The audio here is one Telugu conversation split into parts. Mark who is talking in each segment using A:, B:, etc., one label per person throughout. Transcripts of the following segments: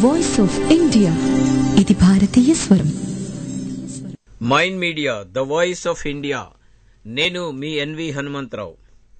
A: వాయిస్ ఆఫ్ ఇండియా ఇది భారతీయ స్వరం
B: Mind Media the voice of India నేను మీ ఎన్వి హనుమంతరావు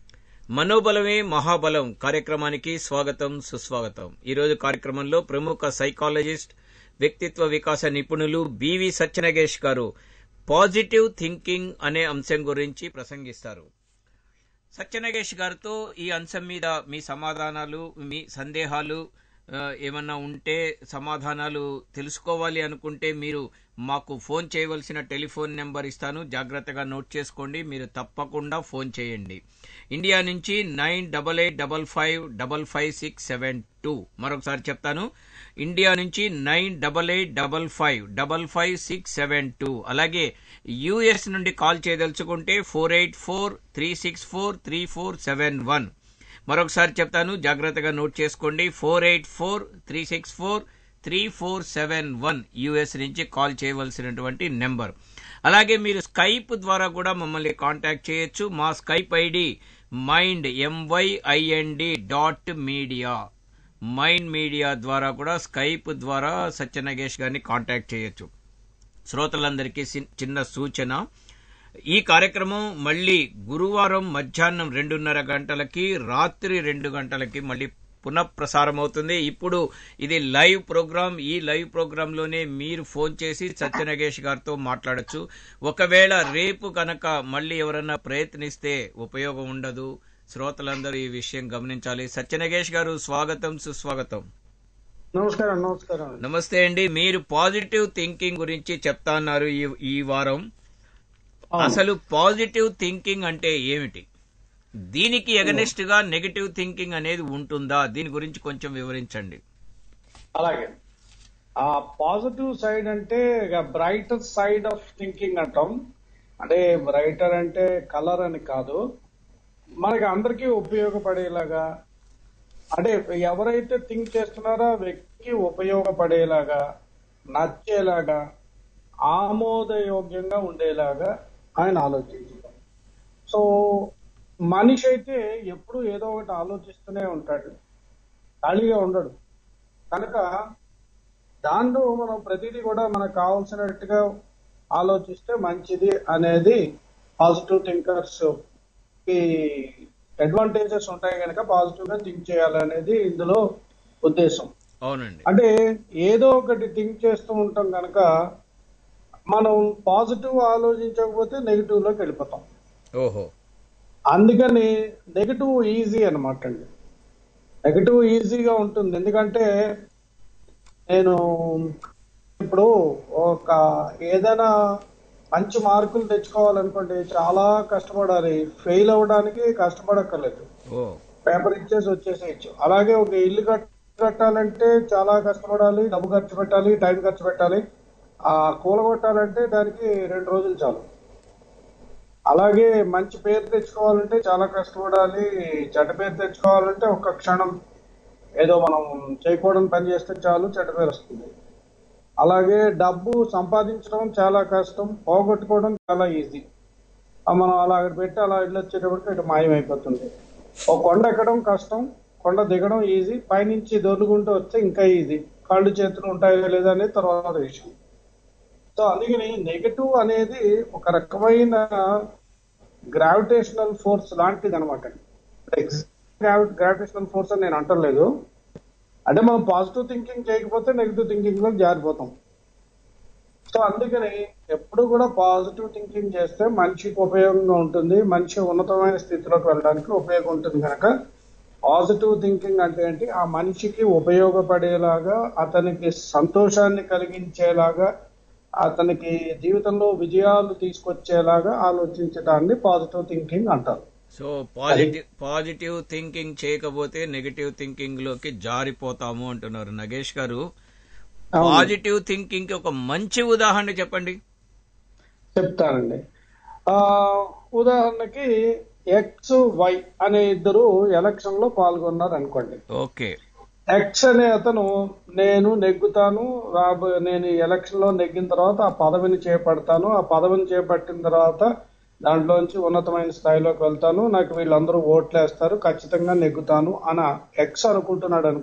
B: మనోబలమే మహాబలం కార్యక్రమానికి స్వాగతం సుస్వాగతం ఈరోజు కార్యక్రమంలో ప్రముఖ సైకాలజిస్ట్ వ్యక్తిత్వ వికాస నిపుణులు బివి సత్యనగేష్ గారు పాజిటివ్ థింకింగ్ అనే అంశం గురించి ప్రసంగిస్తారు సత్యనగేష్ గారితో ఈ అంశం మీద మీ సమాధానాలు మీ సందేహాలు ఆ, ఏమన్నా ఉంటే సమాధానాలు తెలుసుకోవాలి అనుకుంటే మీరు మాకు ఫోన్ చేయవలసిన టెలిఫోన్ నెంబర్ ఇస్తాను జాగ్రత్తగా నోట్ చేసుకోండి మీరు తప్పకుండా ఫోన్ చేయండి ఇండియా నుంచి nine double eight double five double five six seven two మరొకసారి చెప్తాను ఇండియా నుంచి nine double eight double five double five six seven two అలాగే యుఎస్ నుండి కాల్ చేయదలుచుకుంటే four eight four three six four three four seven one మరొకసారి చెప్తాను జాగ్రత్తగా నోట్ చేసుకోండి four eight four three six four three four seven one US నుంచి కాల్ చేయవలసినటువంటి నెంబర్ అలాగే మీరు స్కైప్ ద్వారా కూడా మమ్మల్ని కాంటాక్ట్ చేయొచ్చు మా Skype ID Mind M Y I N D dot media Mind Media ద్వారా కూడా స్కైప్ ద్వారా సత్యనగేష్ గారిని కాంటాక్ట్ చేయొచ్చు శ్రోతలందరికీ సి- చిన్న సూచన ఈ కార్యక్రమం మళ్ళీ గురువారం మధ్యాహ్నం రెండున్నర గంటలకి రాత్రి రెండు గంటలకి మళ్ళీ పునఃప్రసారం అవుతుంది ఇప్పుడు ఇది లైవ్ ప్రోగ్రామ్ ఈ లైవ్ ప్రోగ్రామ్ లోనే మీరు ఫోన్ చేసి సత్యనగేష్ గారితో మాట్లాడొచ్చు ఒకవేళ రేపు కనుక మళ్ళీ ఎవరన్నా ప్రయత్నిస్తే ఉపయోగం ఉండదు శ్రోతలందరూ ఈ విషయం గమనించాలి సత్యనగేష్ గారు స్వాగతం సుస్వాగతం
C: నమస్కారం నమస్కారం
B: నమస్తే అండి మీరు పాజిటివ్ థింకింగ్ గురించి చెప్తా అన్నారు ఈ ఈ వారం అసలు పాజిటివ్ థింకింగ్ అంటే ఏమిటి దీనికి ఎగనెస్ట్ గా నెగటివ్ థింకింగ్ అనేది ఉంటుందా దీని గురించి కొంచెం వివరించండి
C: అలాగే ఆ పాజిటివ్ సైడ్ అంటే బ్రైటర్ సైడ్ ఆఫ్ థింకింగ్ అంటాం అంటే బ్రైటర్ అంటే కలర్ అని కాదు మనకి అందరికీ ఉపయోగపడేలాగా అంటే ఎవరైతే థింక్ చేస్తున్నారో ఆ వ్యక్తికి ఉపయోగపడేలాగా నచ్చేలాగా ఆమోదయోగ్యంగా ఉండేలాగా ఆయన ఆలోచించారు సో మనిషి అయితే ఎప్పుడు ఏదో ఒకటి ఆలోచిస్తూనే ఉంటాడు ఖాళీగా ఉండడు కనుక దాంట్లో మనం ప్రతిదీ కూడా మనకు కావాల్సినట్టుగా ఆలోచిస్తే మంచిది అనేది పాజిటివ్ థింకర్స్ కి అడ్వాంటేజెస్ ఉంటాయి కనుక పాజిటివ్ గా థింక్ చేయాలనేది ఇందులో ఉద్దేశం
B: అవునండి
C: అంటే ఏదో ఒకటి థింక్ చేస్తూ ఉంటాం కనుక మనం పాజిటివ్ ఆలోచించకపోతే నెగిటివ్ లోకి వెళ్ళిపోతాం
B: ఓహో
C: అందుకని నెగిటివ్ ఈజీ అనమాట అండి నెగిటివ్ ఈజీగా ఉంటుంది ఎందుకంటే నేను ఇప్పుడు ఒక ఏదైనా మంచి మార్కులు తెచ్చుకోవాలనుకోండి చాలా కష్టపడాలి ఫెయిల్ అవ్వడానికి కష్టపడక్కర్లేదు
B: ఓ
C: పేపర్ ఇచ్చేసి వచ్చేసేయచ్చు అలాగే ఒక ఇల్లు కట్- కట్టాలంటే చాలా కష్టపడాలి డబ్బు ఖర్చు పెట్టాలి టైం ఖర్చు పెట్టాలి ఆ కూలగొట్టాలంటే దానికి రెండు రోజులు చాలు అలాగే మంచి పేరు తెచ్చుకోవాలంటే చాలా కష్టపడాలి చెడ్డ పేరు తెచ్చుకోవాలంటే ఒక్క క్షణం ఏదో మనం చేయకూడని పని చేస్తే చాలు చెడ్డ పేరు వస్తుంది అలాగే డబ్బు సంపాదించడం చాలా కష్టం పోగొట్టుకోవడం చాలా ఈజీ మనం అలా అక్కడ పెట్టి అలా ఇల్లు వచ్చేటప్పటికి ఇటు మాయమైపోతుంది ఒక కొండ ఎక్కడం కష్టం కొండ దిగడం ఈజీ పైనుంచి దొర్లుకుంటూ వస్తే ఇంకా ఈజీ కాళ్ళు చేతులు ఉంటాయో లేదా అనేది తర్వాత విషయం సో అందుకని నెగటివ్ అనేది ఒక రకమైన గ్రావిటేషనల్ ఫోర్స్ లాంటిది అనమాట గ్రావిటేషనల్ ఫోర్స్ అని నేను అంటలేదు అంటే మనం పాజిటివ్ థింకింగ్ చేయకపోతే నెగిటివ్ థింకింగ్ లో జారిపోతాం సో అందుకని ఎప్పుడు కూడా పాజిటివ్ థింకింగ్ చేస్తే మనిషికి ఉపయోగంగా ఉంటుంది మనిషి ఉన్నతమైన స్థితిలోకి వెళ్ళడానికి ఉపయోగం ఉంటుంది కనుక పాజిటివ్ థింకింగ్ అంటే ఏంటి ఆ మనిషికి ఉపయోగపడేలాగా అతనికి సంతోషాన్ని కలిగించేలాగా అతనికి జీవితంలో విజయాలు తీసుకొచ్చేలాగా ఆలోచించడాన్ని పాజిటివ్ థింకింగ్ అంటారు
B: సో పాజిటివ్ పాజిటివ్ థింకింగ్ చేయకపోతే నెగటివ్ థింకింగ్ లోకి జారిపోతాము అంటున్నారు నగేష్ గారు
C: అవును.
B: పాజిటివ్ థింకింగ్ కి ఒక మంచి ఉదాహరణ చెప్పండి
C: చెప్తానండి ఆ ఉదాహరణకి ఎక్స్ వై అనే ఇద్దరు ఎలక్షన్ లో పాల్గొన్నారు అనుకోండి
B: ఓకే
C: ఎక్స్ అనే అతను నేను నెగ్గుతాను రాబో నేను ఈ ఎలక్షన్ లో నెగ్గిన తర్వాత ఆ పదవిని చేపడతాను ఆ పదవిని చేపట్టిన తర్వాత దాంట్లోంచి ఉన్నతమైన స్థాయిలోకి వెళ్తాను నాకు వీళ్ళందరూ ఓట్లు వేస్తారు ఖచ్చితంగా నెగ్గుతాను అని ఎక్స్ అనుకుంటున్నాడు అనుకోండి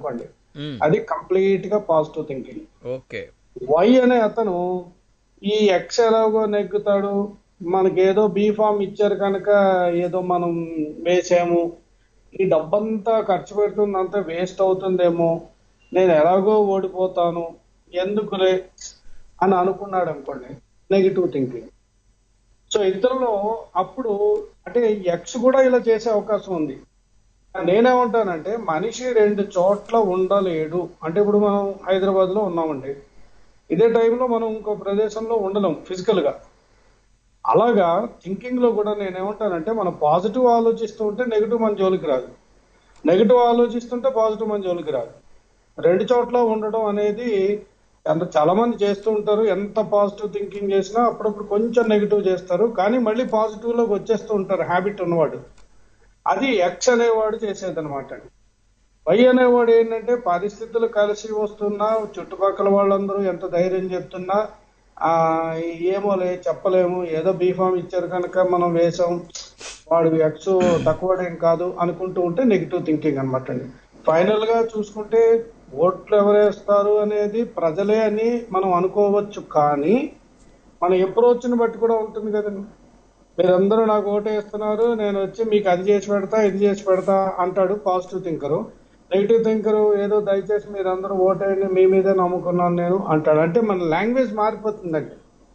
B: మ్మ్.
C: అది కంప్లీట్ గా పాజిటివ్ థింకింగ్
B: ఓకే
C: వై అనే అతను ఈ ఎక్స్ ఎలాగో నెగ్గుతాడు మనకేదో బీ ఫామ్ ఇచ్చారు కనుక ఏదో మనం వేసాము ఈ డబ్బంతా ఖర్చు పెడుతుందంతా వేస్ట్ అవుతుందేమో నేను ఎలాగో ఓడిపోతాను ఎందుకులే అని అనుకున్నాడు అనుకోండి నెగిటివ్ థింకింగ్ సో ఇద్దరిలో అప్పుడు అంటే ఎక్స్ కూడా ఇలా చేసే అవకాశం ఉంది నేనేమంటానంటే మనిషి రెండు చోట్ల ఉండలేడు అంటే ఇప్పుడు మనం హైదరాబాద్ లో ఉన్నామండి ఇదే టైంలో మనం ఇంకో ప్రదేశంలో ఉండలేం ఫిజికల్ గా అలాగా థింకింగ్ లో కూడా నేనేమంటానంటే మనం పాజిటివ్ ఆలోచిస్తూ ఉంటే నెగిటివ్ మన జోలికి రాదు నెగిటివ్ ఆలోచిస్తుంటే పాజిటివ్ మన జోలికి రాదు రెండు చోట్ల ఉండడం అనేది ఎంత చాలా మంది చేస్తూ ఉంటారు ఎంత పాజిటివ్ థింకింగ్ చేసినా అప్పుడప్పుడు కొంచెం నెగిటివ్ చేస్తారు కానీ మళ్ళీ పాజిటివ్ లోకి వచ్చేస్తూ ఉంటారు హ్యాబిట్ ఉన్నవాడు అది ఎక్స్ అనేవాడు చేసేది అనమాట వై అనేవాడు ఏంటంటే పరిస్థితులు కలిసి వస్తున్నా చుట్టుపక్కల వాళ్ళందరూ ఎంత ధైర్యం చెప్తున్నా ఆ ఏమోలే చెప్పలేము ఏదో బీఫామ్ ఇచ్చారు కనుక మనం వేసాం వాడు ఎక్స్ తక్కువడేం కాదు అనుకుంటూ ఉంటే నెగిటివ్ థింకింగ్ అనమాట అండి ఫైనల్ గా చూసుకుంటే ఓట్లు ఎవరేస్తారు అనేది ప్రజలే అని మనం అనుకోవచ్చు కానీ మన అప్రోచ్ ని బట్టి కూడా ఉంటుంది కదండి మీరందరూ నాకు ఓటు వేస్తున్నారు నేను వచ్చి మీకు అది చేసి పెడతా ఇది చేసి పెడతా అంటాడు పాజిటివ్ థింకరు నెగిటివ్ థింకరు ఏదో దయచేసి మీరందరూ ఓటేయండి మీ మీదే నమ్ముకున్నాను నేను అంటాడు అంటే మన లాంగ్వేజ్ మారిపోతుందండి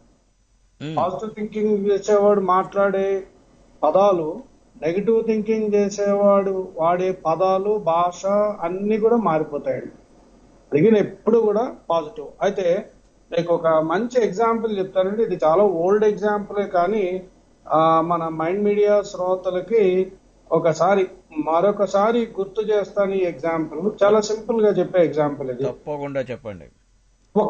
B: మ్మ్.
C: పాజిటివ్ థింకింగ్ చేసేవాడు మాట్లాడే పదాలు నెగిటివ్ థింకింగ్ చేసేవాడు వాడే పదాలు భాష అన్ని కూడా మారిపోతాయండి అడిగిన ఎప్పుడు కూడా పాజిటివ్ అయితే మీకు ఒక మంచి ఎగ్జాంపుల్ చెప్తానండి ఇది చాలా ఓల్డ్ ఎగ్జాంపులే కానీ ఆ, మన మైండ్ మీడియా శ్రోతలకి ఒకసారి మరొకసారి గుర్తు చేస్తాను ఈ ఎగ్జాంపుల్ చాలా సింపుల్ గా చెప్పే ఎగ్జాంపుల్ ఇది
B: తప్పకుండా చెప్పండి
C: ఒక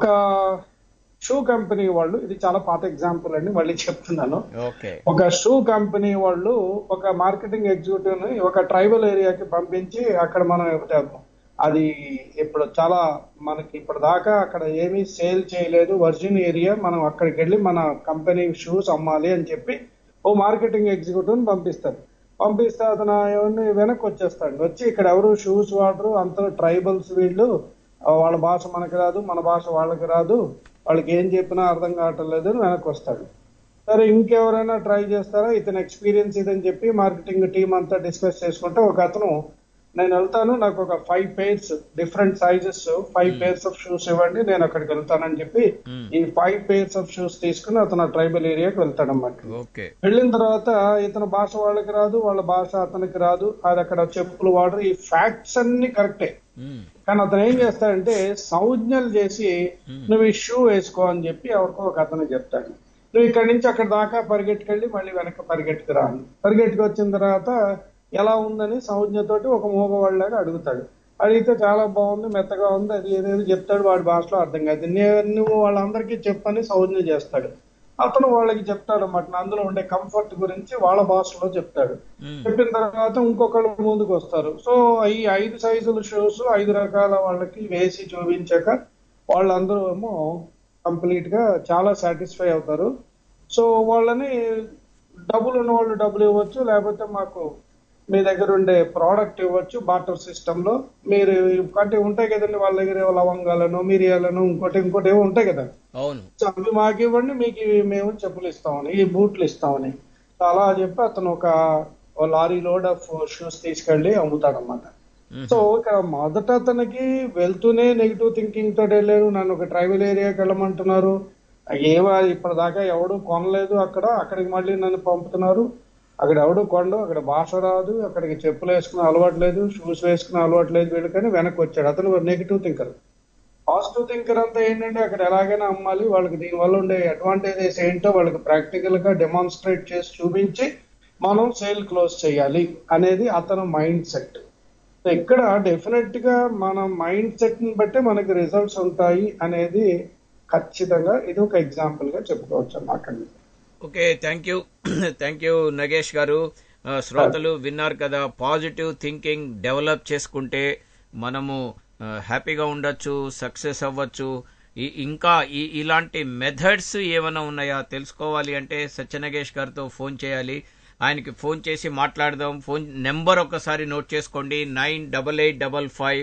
C: షూ కంపెనీ వాళ్ళు ఇది చాలా పాత ఎగ్జాంపుల్ అండి మళ్ళీ చెప్తున్నాను
B: ఓకే
C: ఒక షూ కంపెనీ వాళ్ళు ఒక మార్కెటింగ్ ఎగ్జిక్యూటివ్ ని ఒక ట్రైబల్ ఏరియాకి పంపించి అక్కడ మనం ఒకటి అది ఇప్పుడు చాలా మనకి ఇప్పుడు దాకా అక్కడ ఏమీ సేల్ చేయలేదు వర్జిన్ ఏరియా మనం అక్కడికి వెళ్ళి మన కంపెనీ షూస్ అమ్మాలి అని చెప్పి ఓ మార్కెటింగ్ ఎగ్జిక్యూటివ్ ని పంపిస్తారు పంపిస్తే అతను ఎవరిని వెనక్కి వచ్చేస్తాడు వచ్చి ఇక్కడ ఎవరు షూస్ వాడరు అంత ట్రైబల్స్ వీళ్ళు ఆ, వాళ్ళ భాష మనకి రాదు మన భాష వాళ్ళకి రాదు వాళ్ళకి ఏం చెప్పినా అర్థం కావటం లేదు అని వెనక్కి వస్తాడు సరే ఇంకెవరైనా ట్రై చేస్తారా ఇతని ఎక్స్పీరియన్స్ ఇదని చెప్పి మార్కెటింగ్ టీం అంతా డిస్కస్ చేసుకుంటే ఒక అతను నేను వెళ్తాను నాకు ఒక five pairs different sizes five pairs of shoes ఇవ్వండి నేను అక్కడికి వెళ్తానని చెప్పి
B: మ్మ్.
C: ఈ ఫైవ్ పేర్స్ ఆఫ్ షూస్ తీసుకుని అతను ట్రైబల్ ఏరియాకి వెళ్తాడన్నమాట
B: ఓకే
C: వెళ్ళిన తర్వాత ఇతని భాష వాళ్ళకి రాదు వాళ్ళ భాష అతనికి రాదు అది అక్కడ చెప్పులు వాడరు ఈ ఫ్యాక్ట్స్ అన్ని కరెక్టే
B: మ్మ్.
C: కానీ అతను ఏం చేస్తాడంటే సంజ్ఞలు చేసి
B: Hmm.
C: నువ్వు ఈ షూ వేసుకో అని చెప్పి ఎవరికో ఒక అతను చెప్తాడు నువ్వు ఇక్కడి నుంచి అక్కడ దాకా పరిగెట్టుకెళ్ళి మళ్ళీ వెనక్కి పరిగెట్టుకు రా అని. పరిగెట్టుకు వచ్చిన తర్వాత ఎలా ఉందని సంజ్ఞతోటి ఒక మూగవాళ్ళలాగా అడుగుతాడు అడిగితే చాలా బాగుంది మెత్తగా ఉంది అది ఏదేదో చెప్తాడు వాడి భాషలో అర్థం కాదు నే- నువ్వు వాళ్ళందరికీ చెప్పని సంజ్ఞ చేస్తాడు అతను వాళ్ళకి చెప్తాడు అన్నమాట అందులో ఉండే కంఫర్ట్ గురించి వాళ్ళ భాషలో చెప్తాడు
B: మ్మ్.
C: చెప్పిన తర్వాత ఇంకొకళ్ళు ముందుకు వస్తారు సో ఈ ఐదు సైజుల షూస్ ఐదు రకాల వాళ్ళకి వేసి చూపించాక వాళ్ళందరూ ఏమో కంప్లీట్ గా చాలా సాటిస్ఫై అవుతారు సో వాళ్ళని డబ్బులు ఉన్న వాళ్ళు డబ్బులు ఇవ్వచ్చు లేకపోతే మాకు మీ దగ్గర ఉండే ప్రోడక్ట్ ఇవ్వచ్చు బాటర్ సిస్టమ్ లో మీరు అంటే ఉంటాయి కదండి వాళ్ళ దగ్గర ఏవో లవంగాలను మిరియాలను ఇంకోటి ఇంకోటి ఏవో ఉంటాయి కదా
B: అవును
C: సో అవి మాకు ఇవ్వండి మీకు ఇవి మేము చెప్పులు ఇస్తామని ఈ బూట్లు ఇస్తామని సో అలా చెప్పి అతను ఒక ఓ లారీ లోడ్ ఆఫ్ షూస్ తీసుకెళ్లి అమ్ముతాడనమాట
B: మ్మ్.
C: సో ఇక్కడ మొదట అతనికి వెళ్తూనే నెగిటివ్ థింకింగ్ తోటి వెళ్ళారు నన్ను ఒక ట్రైబల్ ఏరియాకి వెళ్ళమంటున్నారు ఏవో ఇప్పటిదాకా ఎవడు కొనలేదు అక్కడ అక్కడికి మళ్ళీ నన్ను పంపుతున్నారు అక్కడ ఎవడు కొండు అక్కడ భాష రాదు అక్కడికి చెప్పులు వేసుకునే అలవాటు లేదు షూస్ వేసుకునే అలవాటు లేదు వీళ్ళకని వెనక్కి వచ్చాడు అతను నెగిటివ్ థింకర్ పాజిటివ్ థింకర్ అంతా ఏంటంటే అక్కడ ఎలాగైనా అమ్మాలి వాళ్ళకి దీనివల్ల ఉండే అడ్వాంటేజెస్ ఏంటో వాళ్ళకి ప్రాక్టికల్ గా డెమాన్స్ట్రేట్ చేసి చూపించి మనం సేల్ క్లోజ్ చేయాలి అనేది అతను మైండ్ సెట్ సో ఇక్కడ డెఫినెట్ గా మన మైండ్ సెట్ ని బట్టి మనకి రిజల్ట్స్ ఉంటాయి అనేది ఖచ్చితంగా ఇది ఒక ఎగ్జాంపుల్ గా చెప్పుకోవచ్చు అన్నమాట
B: okay thank you thank you Nagesh గారు ఆ, శ్రోతలు విన్నారు కదా పాజిటివ్ థింకింగ్ డెవలప్ చేసుకుంటే మనము ఆ, హ్యాపీగా ఉండొచ్చు సక్సెస్ అవ్వచ్చు ఈ- ఇంకా ఈ ఇలాంటి మెథడ్స్ ఏమైనా ఉన్నాయా తెలుసుకోవాలి అంటే సత్యనగేష్ గారితో ఫోన్ చేయాలి ఆయనకి ఫోన్ చేసి మాట్లాడదాం ఫోన్ నెంబర్ ఒకసారి నోట్ చేసుకోండి nine double eight double five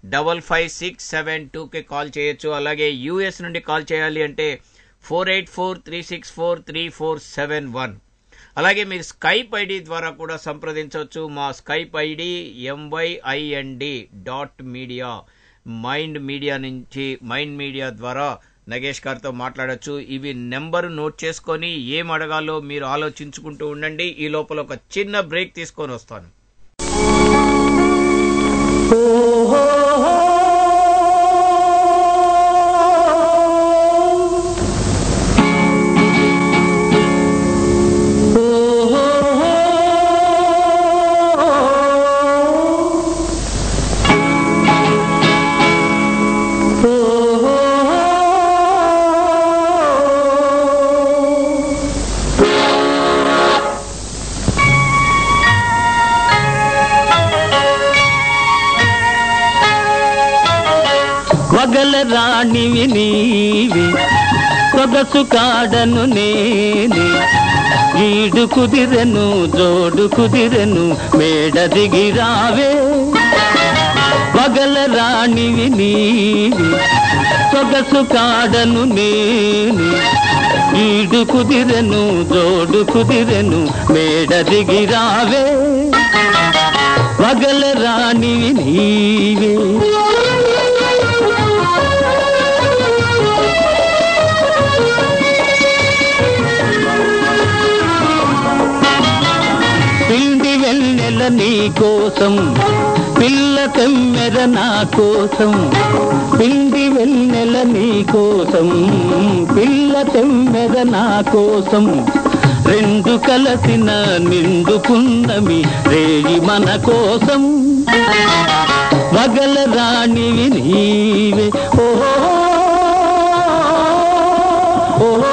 B: double five six seven టూకి కాల్ చేయొచ్చు అలాగే యూఎస్ నుండి కాల్ చేయాలి అంటే four eight four three six four three four seven one అలాగే మీరు స్కైప్ ఐడి ద్వారా కూడా సంప్రదించవచ్చు మా Skype ID M Y I N D dot media Mind Media నుంచి మైండ్ మీడియా ద్వారా నగేష్ గారితో మాట్లాడొచ్చు ఇవి నెంబర్ నోట్ చేసుకొని ఏం అడగాలో మీరు ఆలోచించుకుంటూ ఉండండి ఈ లోపల ఒక చిన్న బ్రేక్ తీసుకొని వస్తాను
D: వగల రాణివి నీవి సొగసు కాడను నేనే ఈడు కుదిరెను జోడు కుదిరెను మేడ దిగిరావే వగల రాణివి నీవి సొగసు కాడను నేనే ఈడు కుదిరెను జోడు కుదిరెను మేడ దిగిరావే వగల రాణివి నీవే పిండి వెన్నెల నీ కోసం పిల్ల తెమ్మెర నా కోసం పిండి వెన్నెల నీ కోసం పిల్ల తెమ్మెర నా కోసం రెండు కలసిన నిండు పున్నమి రేయి మన కోసం వగల రాణివి నీవే ఓహో ఓహో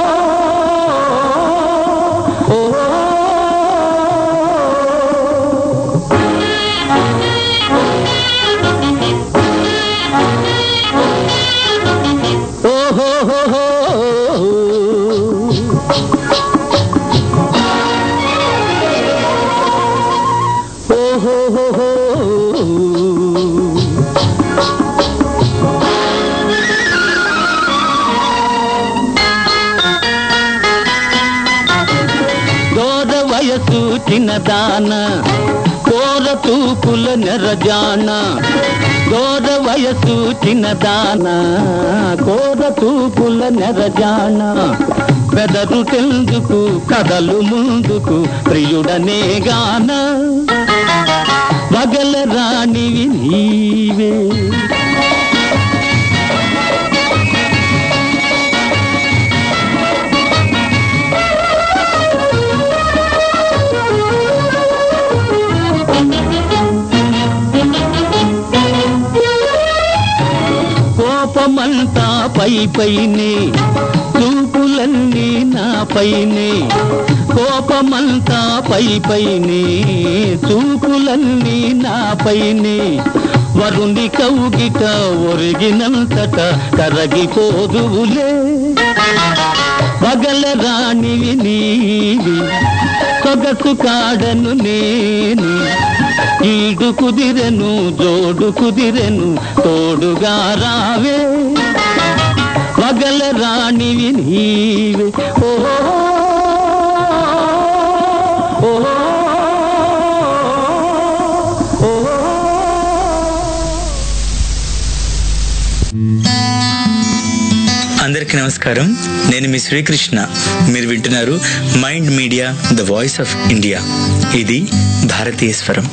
D: దోర వయసు చిన్నదాన కోర తూపుల నెరజాన దోర వయసు చిన్నదాన కోర తూపుల నెరజాన బెదరు తెందుకు కదలు ముందుకు ప్రియుడనే గాన వగల రాణివి నీవే కోపమంతా పై పైనే చూపులన్నీ నా పైనే కోపమంతా పై పైనే చూపులన్నీ నా పైనే వరుణి కౌగిట ఒరిగినంతట కరగిపోదువులే పగల రాణివి నీవి సొగసు కాడను నేను ఈడు కుదిరెను జోడు కుదిరెను తోడుగా రావే పగల రాణివి నీవే ఓ ఓ
E: అందరికీ నమస్కారం నేను మీ శ్రీకృష్ణ మీరు వింటున్నారు Mind Media the voice of India ఇది భారతీయ స్వరం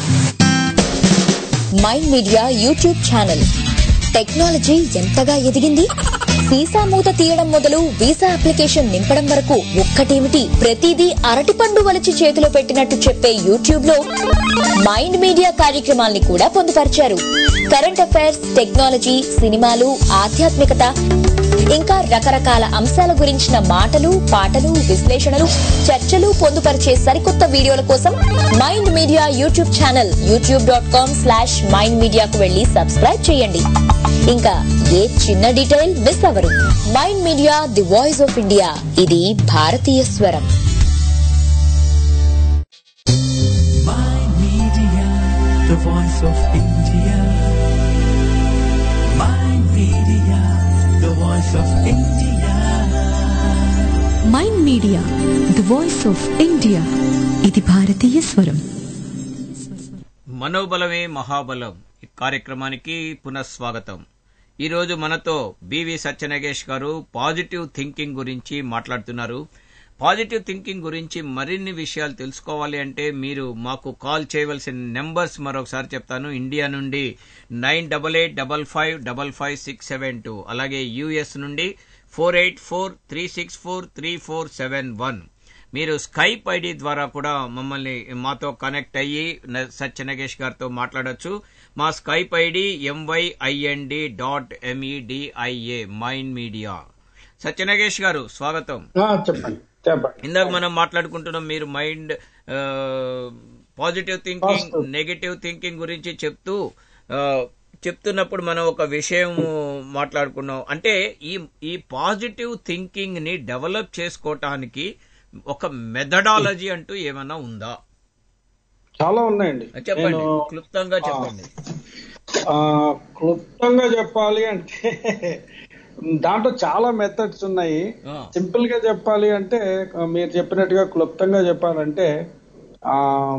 F: Mind Media YouTube channel technology ఎంతగా ఎదిగింది వీసా మూత తీయడం మొదలు వీసా అప్లికేషన్ నింపడం వరకు ఒక్కటేమిటి ప్రతిదీ అరటిపండు వలిచి చేతిలో పెట్టినట్టు చెప్పే యూట్యూబ్ లో మైండ్ మీడియా కార్యక్రమాల్ని కూడా పొందుపరిచారు కరెంట్ అఫైర్స్ టెక్నాలజీ సినిమాలు ఆధ్యాత్మికత ఇంకా రకరకాల అంశాల గురించిన మాటలు పాటలు విశ్లేషణలు చర్చలు పొందుపరిచే సరికొత్త వీడియోల కోసం Mind Media YouTube channel YouTube dot com slash Mind మీడియాకు వెళ్లి సబ్స్క్రైబ్ చేయండి ఇంకా ఏ చిన్న డీటెయిల్ మిస్ అవ్వరు Mind media the voice of India ఇది భారతీయ స్వరం
G: My Media, the voice of India.
D: voice of India.
A: Mind media the voice of India ఇది భారతీయ స్వరం
B: మనోబలమే మహాబలం ఈ కార్యక్రమానికి పునఃస్వాగతం ఈరోజు మనతో బివి సత్యనగేష్ గారు పాజిటివ్ థింకింగ్ గురించి మాట్లాడుతున్నారు పాజిటివ్ థింకింగ్ గురించి మరిన్ని విషయాలు తెలుసుకోవాలి అంటే మీరు మాకు కాల్ చేయవలసిన నెంబర్స్ మరొకసారి చెప్తాను ఇండియా నుండి nine double eight double five double five six seven two అలాగే యుఎస్ నుండి four eight four three six four three four seven one మీరు స్కైప్ ఐడి ద్వారా కూడా మమ్మల్ని మాతో కనెక్ట్ అయ్యి న- సత్యనగేష్ గారితో మాట్లాడొచ్చు మా Skype ID M Y I N D dot M E D I A Mind Media Satyanagesh గారు స్వాగతం
C: ఆ, చెప్పండి చెప్పండి
B: ఇందాక మనం మాట్లాడుకుంటున్నాం మీరు mind positive thinking
C: Positive.
B: Negative thinking గురించి చెప్తూ ఆ, చెప్తున్నప్పుడు మనం ఒక విషయం మాట్లాడుకున్నాం అంటే ఈ ఈ పాజిటివ్ థింకింగ్ ని డెవలప్ చేసుకోవటానికి ఒక మెథడాలజీ అంటూ ఏమైనా ఉందా
C: చాలా ఉన్నాయండి
B: చెప్పండి
C: నేను,
B: క్లుప్తంగా చెప్పండి
C: ఆ, క్లుప్తంగా చెప్పాలి అంటే దాంట్లో చాలా మెథడ్స్ ఉన్నాయి
B: ఆ.
C: సింపుల్ గా చెప్పాలి అంటే ఆ, మీరు చెప్పినట్టుగా క్లుప్తంగా చెప్పాలంటే ఆ,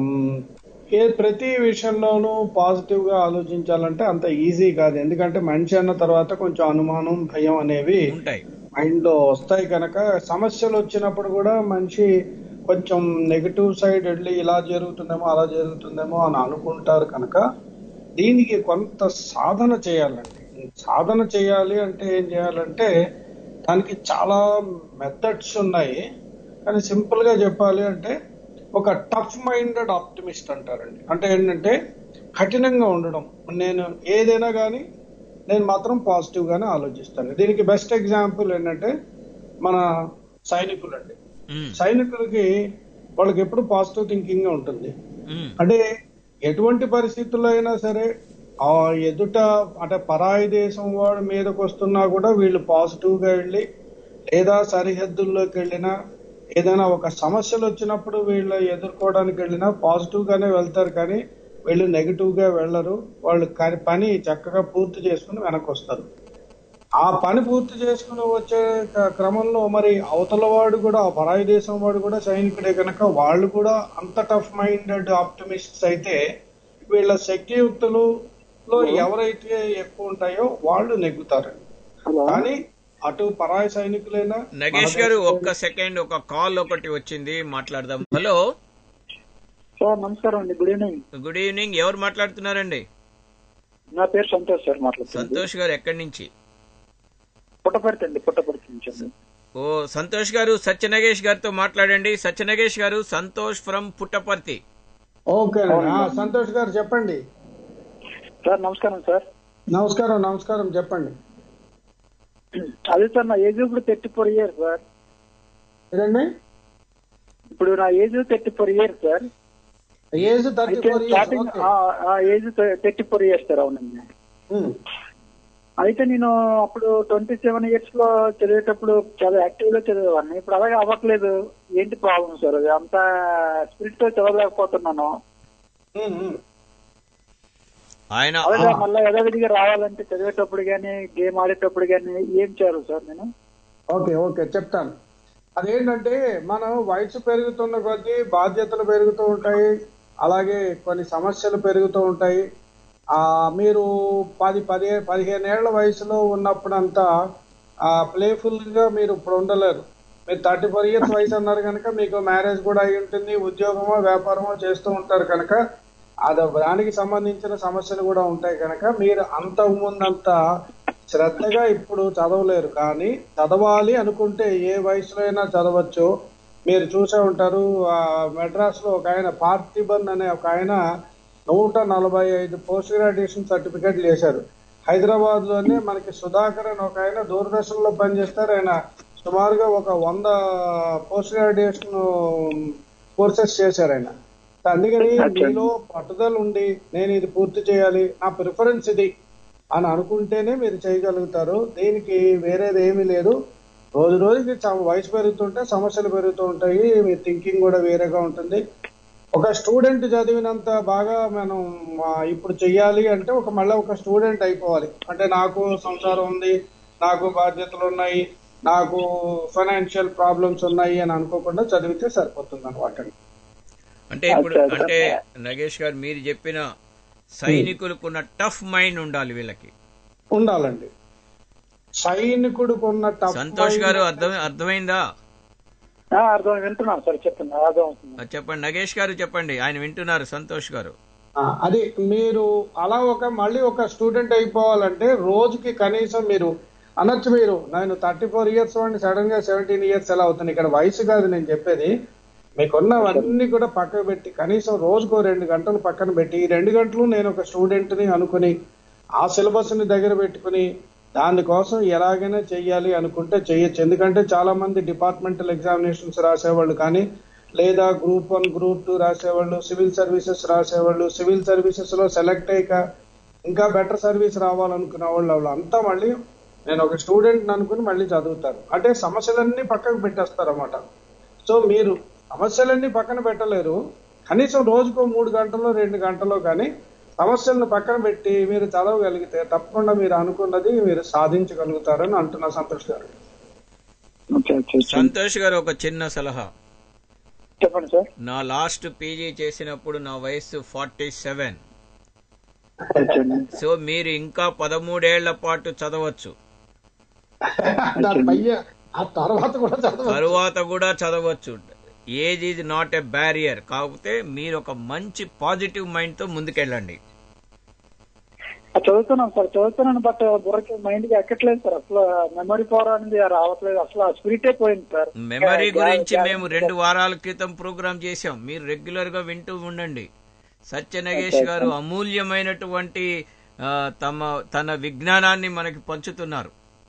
C: ఏ ప్రతి విషయంలోనూ పాజిటివ్ గా ఆలోచించాలంటే అంత ఈజీ కాదు ఎందుకంటే మనిషి అన్న తర్వాత కొంచెం అనుమానం భయం అనేవి
B: ఉంటాయి
C: మైండ్ లో వస్తాయి కనుక సమస్యలు వచ్చినప్పుడు కూడా మనిషి కొంచెం నెగటివ్ సైడ్ వెళ్ళి ఇలా జరుగుతుందేమో అలా జరుగుతుందేమో అని అనుకుంటారు కనుక దీనికి కొంత సాధన చేయాలండి సాధన చేయాలి అంటే ఏం చేయాలంటే దానికి చాలా మెథడ్స్ ఉన్నాయి కానీ సింపుల్ గా చెప్పాలి అంటే ఒక టఫ్ మైండెడ్ ఆప్టిమిస్ట్ అంటారండి అంటే ఏంటంటే కఠినంగా ఉండడం నేను ఏదైనా కానీ నేను మాత్రం పాజిటివ్ గానే ఆలోచిస్తాను దీనికి బెస్ట్ ఎగ్జాంపుల్ ఏంటంటే మన సైనికులు అండి
B: ఉమ్,
C: సైనికులకి వాళ్ళకి ఎప్పుడు పాజిటివ్ థింకింగ్ ఉంటుంది
B: ఉమ్,
C: అంటే ఎటువంటి పరిస్థితుల్లో అయినా సరే ఆ ఎదుట అంటే పరాయి దేశం వాడి మీదకి వస్తున్నా కూడా వీళ్ళు పాజిటివ్ గా వెళ్ళి లేదా సరిహద్దుల్లోకి వెళ్ళినా ఏదైనా ఒక సమస్యలు వచ్చినప్పుడు వీళ్ళు ఎదుర్కోవడానికి వెళ్ళినా పాజిటివ్ గానే వెళ్తారు కానీ వీళ్ళు నెగిటివ్ గా వెళ్ళరు వాళ్ళు క- పని చక్కగా పూర్తి చేసుకుని వెనక్కి వస్తారు ఆ పని పూర్తి చేసుకుని వచ్చే క- క్రమంలో మరి అవతల వాడు కూడా ఆ పరాయి దేశం వాడు కూడా సైనికుడే కనుక వాళ్ళు కూడా అంత టఫ్ మైండెడ్ ఆప్టిమిస్ట్స్ అయితే వీళ్ళ శక్తియుక్తులు లో ఎవరైతే ఎక్కువ ఉంటాయో వాళ్ళు నెగ్గుతారు కానీ అటు పరాయి సైనికులైనా
B: నగేష్ గారు ఒక్క సెకండ్ ఒక కాల్ ఒకటి వచ్చింది మాట్లాడదాం హలో
G: సార్ నమస్కారం అండి గుడ్ ఈవినింగ్
B: గుడ్ ఈవినింగ్ ఎవరు మాట్లాడుతున్నారండి
G: నా పేరు సంతోష్ సార్ మాట్లాడుతున్నాను
B: సంతోష్ గారు ఎక్కడి నుంచి
G: పుట్టపర్తి అండి పుట్టపర్తి నుంచి అండి.
B: ఓ సంతోష్ గారు సత్యనగేష్ గారితో మాట్లాడండి సత్యనగేష్ గారు సంతోష్ ఫ్రమ్ పుట్టపర్తి
C: ఓకే సంతోష్ గారు చెప్పండి
G: సార్ నమస్కారం సార్
C: నమస్కారం నమస్కారం చెప్పండి
G: అదే సార్ నా ఏజ్ ఇప్పుడు థర్టీ ఫోర్ ఇయర్స్ సార్
C: ఏదండి
G: ఇప్పుడు నా age thirty four years sir
C: age thirty
G: అయితే
C: ఫోర్
G: స్టార్టింగ్
C: ఇయర్స్
G: ఆ age thirty four years sir అవునండి అయితే నేను అప్పుడు ట్వంటీ సెవెన్ ఇయర్స్ లో చదివేటప్పుడు చాలా యాక్టివ్ గా చదివేవాడిని ఇప్పుడు అలాగే అవ్వట్లేదు ఏంటి ప్రాబ్లం సార్ అది అంత స్పిరిట్ తో చదవలేకపోతున్నాను
B: ఆయన
G: అలాగే మళ్ళీ యథావిధిగా రావాలంటే చదివేటప్పుడు కానీ గేమ్ ఆడేటప్పుడు కానీ ఏం చేయాలి సార్ నేను
C: ఓకే ఓకే చెప్తాను అదేంటంటే మనం వయసు పెరుగుతున్న కొద్దీ బాధ్యతలు పెరుగుతూ ఉంటాయి అలాగే కొన్ని సమస్యలు పెరుగుతూ ఉంటాయి ఆ మీరు పది పది పదిహేను ఏళ్ల వయసులో ఉన్నప్పుడంతా ఆ ప్లేఫుల్ గా మీరు ఇప్పుడు ఉండలేరు మీరు థర్టీ ఫోర్ ఇయర్స్ వయసు అన్నారు కనుక మీకు మ్యారేజ్ కూడా అయి ఉంటుంది ఉద్యోగమో వ్యాపారమో చేస్తూ ఉంటారు కనుక అది దానికి సంబంధించిన సమస్యలు కూడా ఉంటాయి కనుక మీరు అంత ముందంత శ్రద్ధగా ఇప్పుడు చదవలేరు కానీ చదవాలి అనుకుంటే ఏ వయసులో అయినా చదవచ్చు మీరు చూసే ఉంటారు ఆ మెడ్రాస్ లో ఒక ఆయన పార్థిబన్ అనే ఒక ఆయన నూట నలభై ఐదు పోస్ట్ గ్రాడ్యుయేషన్ సర్టిఫికేట్లు చేశారు హైదరాబాద్ లోనే మనకి సుధాకర్ అని ఒక ఆయన దూరదర్శన్ లో పనిచేస్తారు ఆయన సుమారుగా ఒక వంద పోస్ట్ గ్రాడ్యుయేషన్ కోర్సెస్ చేశారు ఆయన అందుకని మీలో పట్టుదల ఉండి నేను ఇది పూర్తి చేయాలి నా ప్రిఫరెన్స్ ఇది అని అనుకుంటేనే మీరు చేయగలుగుతారు దీనికి వేరేది ఏమీ లేదు రోజు రోజుకి చ- వయసు పెరుగుతుంటే సమస్యలు పెరుగుతూ ఉంటాయి మీ థింకింగ్ కూడా వేరేగా ఉంటుంది ఒక స్టూడెంట్ చదివినంత బాగా మనం ఆ, ఇప్పుడు చెయ్యాలి అంటే ఒక మళ్ళీ ఒక స్టూడెంట్ అయిపోవాలి అంటే నాకు సంసారం ఉంది నాకు బాధ్యతలు ఉన్నాయి నాకు ఫైనాన్షియల్ ప్రాబ్లమ్స్ ఉన్నాయి అని అనుకోకుండా చదివితే సరిపోతుంది అనమాట
B: అంటే ఇప్పుడు
G: అచ్చా, అచ్చా.
B: అంటే నగేష్ గారు మీరు చెప్పిన సైనికులకున్న టఫ్ మైండ్ ఉండాలి వీళ్ళకి
C: ఉండాలండి సైనికుడికి ఉన్న tough
B: సంతోష్
C: mind-
B: గారు అర్థం అర్థమైందా
G: ఆ, అర్థం వింటున్నాను సార్ చెప్పండి అర్థం అవుతుంది
B: అది చెప్పండి నగేష్ గారు చెప్పండి ఆయన వింటున్నారు సంతోష్ గారు
C: ఆ, అది మీరు అలా ఒక మళ్ళీ ఒక స్టూడెంట్ అయిపోవాలంటే రోజుకి కనీసం మీరు అనొచ్చు మీరు నేను థర్టీ ఫోర్ ఇయర్స్ వాడిని సడన్ గా సెవెంటీన్ ఇయర్స్ ఎలా అవుతుంది ఇక్కడ వయసు కాదు నేను చెప్పేది మీకున్నవన్నీ కూడా పక్కన పెట్టి కనీసం రోజుకో రెండు గంటలు పక్కన పెట్టి ఈ రెండు గంటలు నేను ఒక స్టూడెంట్ ని అనుకుని ఆ సిలబస్ ని దగ్గర పెట్టుకుని దానికోసం ఎలాగైనా చెయ్యాలి అనుకుంటే చెయ్యొచ్చు ఎందుకంటే చాలా మంది డిపార్ట్మెంటల్ ఎగ్జామినేషన్స్ రాసేవాళ్ళు కానీ లేదా గ్రూప్ వన్ గ్రూప్ టూ రాసేవాళ్ళు సివిల్ సర్వీసెస్ రాసేవాళ్ళు సివిల్ సర్వీసెస్ లో సెలెక్ట్ అయ్యాక ఇంకా బెటర్ సర్వీస్ రావాలనుకున్న వాళ్ళు వాళ్ళు అంతా మళ్ళీ నేను ఒక స్టూడెంట్ అనుకుని మళ్ళీ చదువుతారు అంటే సమస్యలన్నీ పక్కకు పెట్టేస్తారన్నమాట సో మీరు సమస్యలన్నీ పక్కన పెట్టలేరు కనీసం రోజుకో మూడు గంటల్లో రెండు గంటల్లో కానీ సమస్యలను పక్కన పెట్టి మీరు చదవగలిగితే తప్పకుండా మీరు అనుకున్నది మీరు సాధించగలుగుతారని అంటున్నా సంతోష్ గారు
G: ఓకే, ఓకే, ఓకే.
B: సంతోష్ గారు ఒక చిన్న సలహా
G: చెప్పండి సార్
B: నా లాస్ట్ పీజీ చేసినప్పుడు నా వయస్సు ఫార్టీ సెవెన్
G: ఓకే.
B: సో మీరు ఇంకా పదమూడేళ్ల పాటు చదవచ్చు
C: దాని పయ్య ఆ తర్వాత కూడా చదవ
B: తరువాత కూడా చదవచ్చు age is not a barrier కాకపోతే మీరు ఒక మంచి పాజిటివ్ మైండ్ తో ముందుకెళ్ళండి
G: ఆ, చదువుతున్నాను సార్ చదువుతున్నాను బట్ బుర్రకి మైండ్ కి ఎక్కట్లేదు సార్ అసలు మెమరీ పవర్ అనేది రావట్లేదు అసలు ఆ స్పిరిటే పోయింది సార్
B: మెమరీ
G: గ్యా-
B: గురించి
G: గ్యా-
B: మేము రెండు వారాల క్రితం ప్రోగ్రామ్ చేశాం మీరు రెగ్యులర్ గా వింటూ ఉండండి సత్య నగేష్ గారు అమూల్యమైనటువంటి ఆ, తమ తన విజ్ఞానాన్ని మనకి పంచుతున్నారు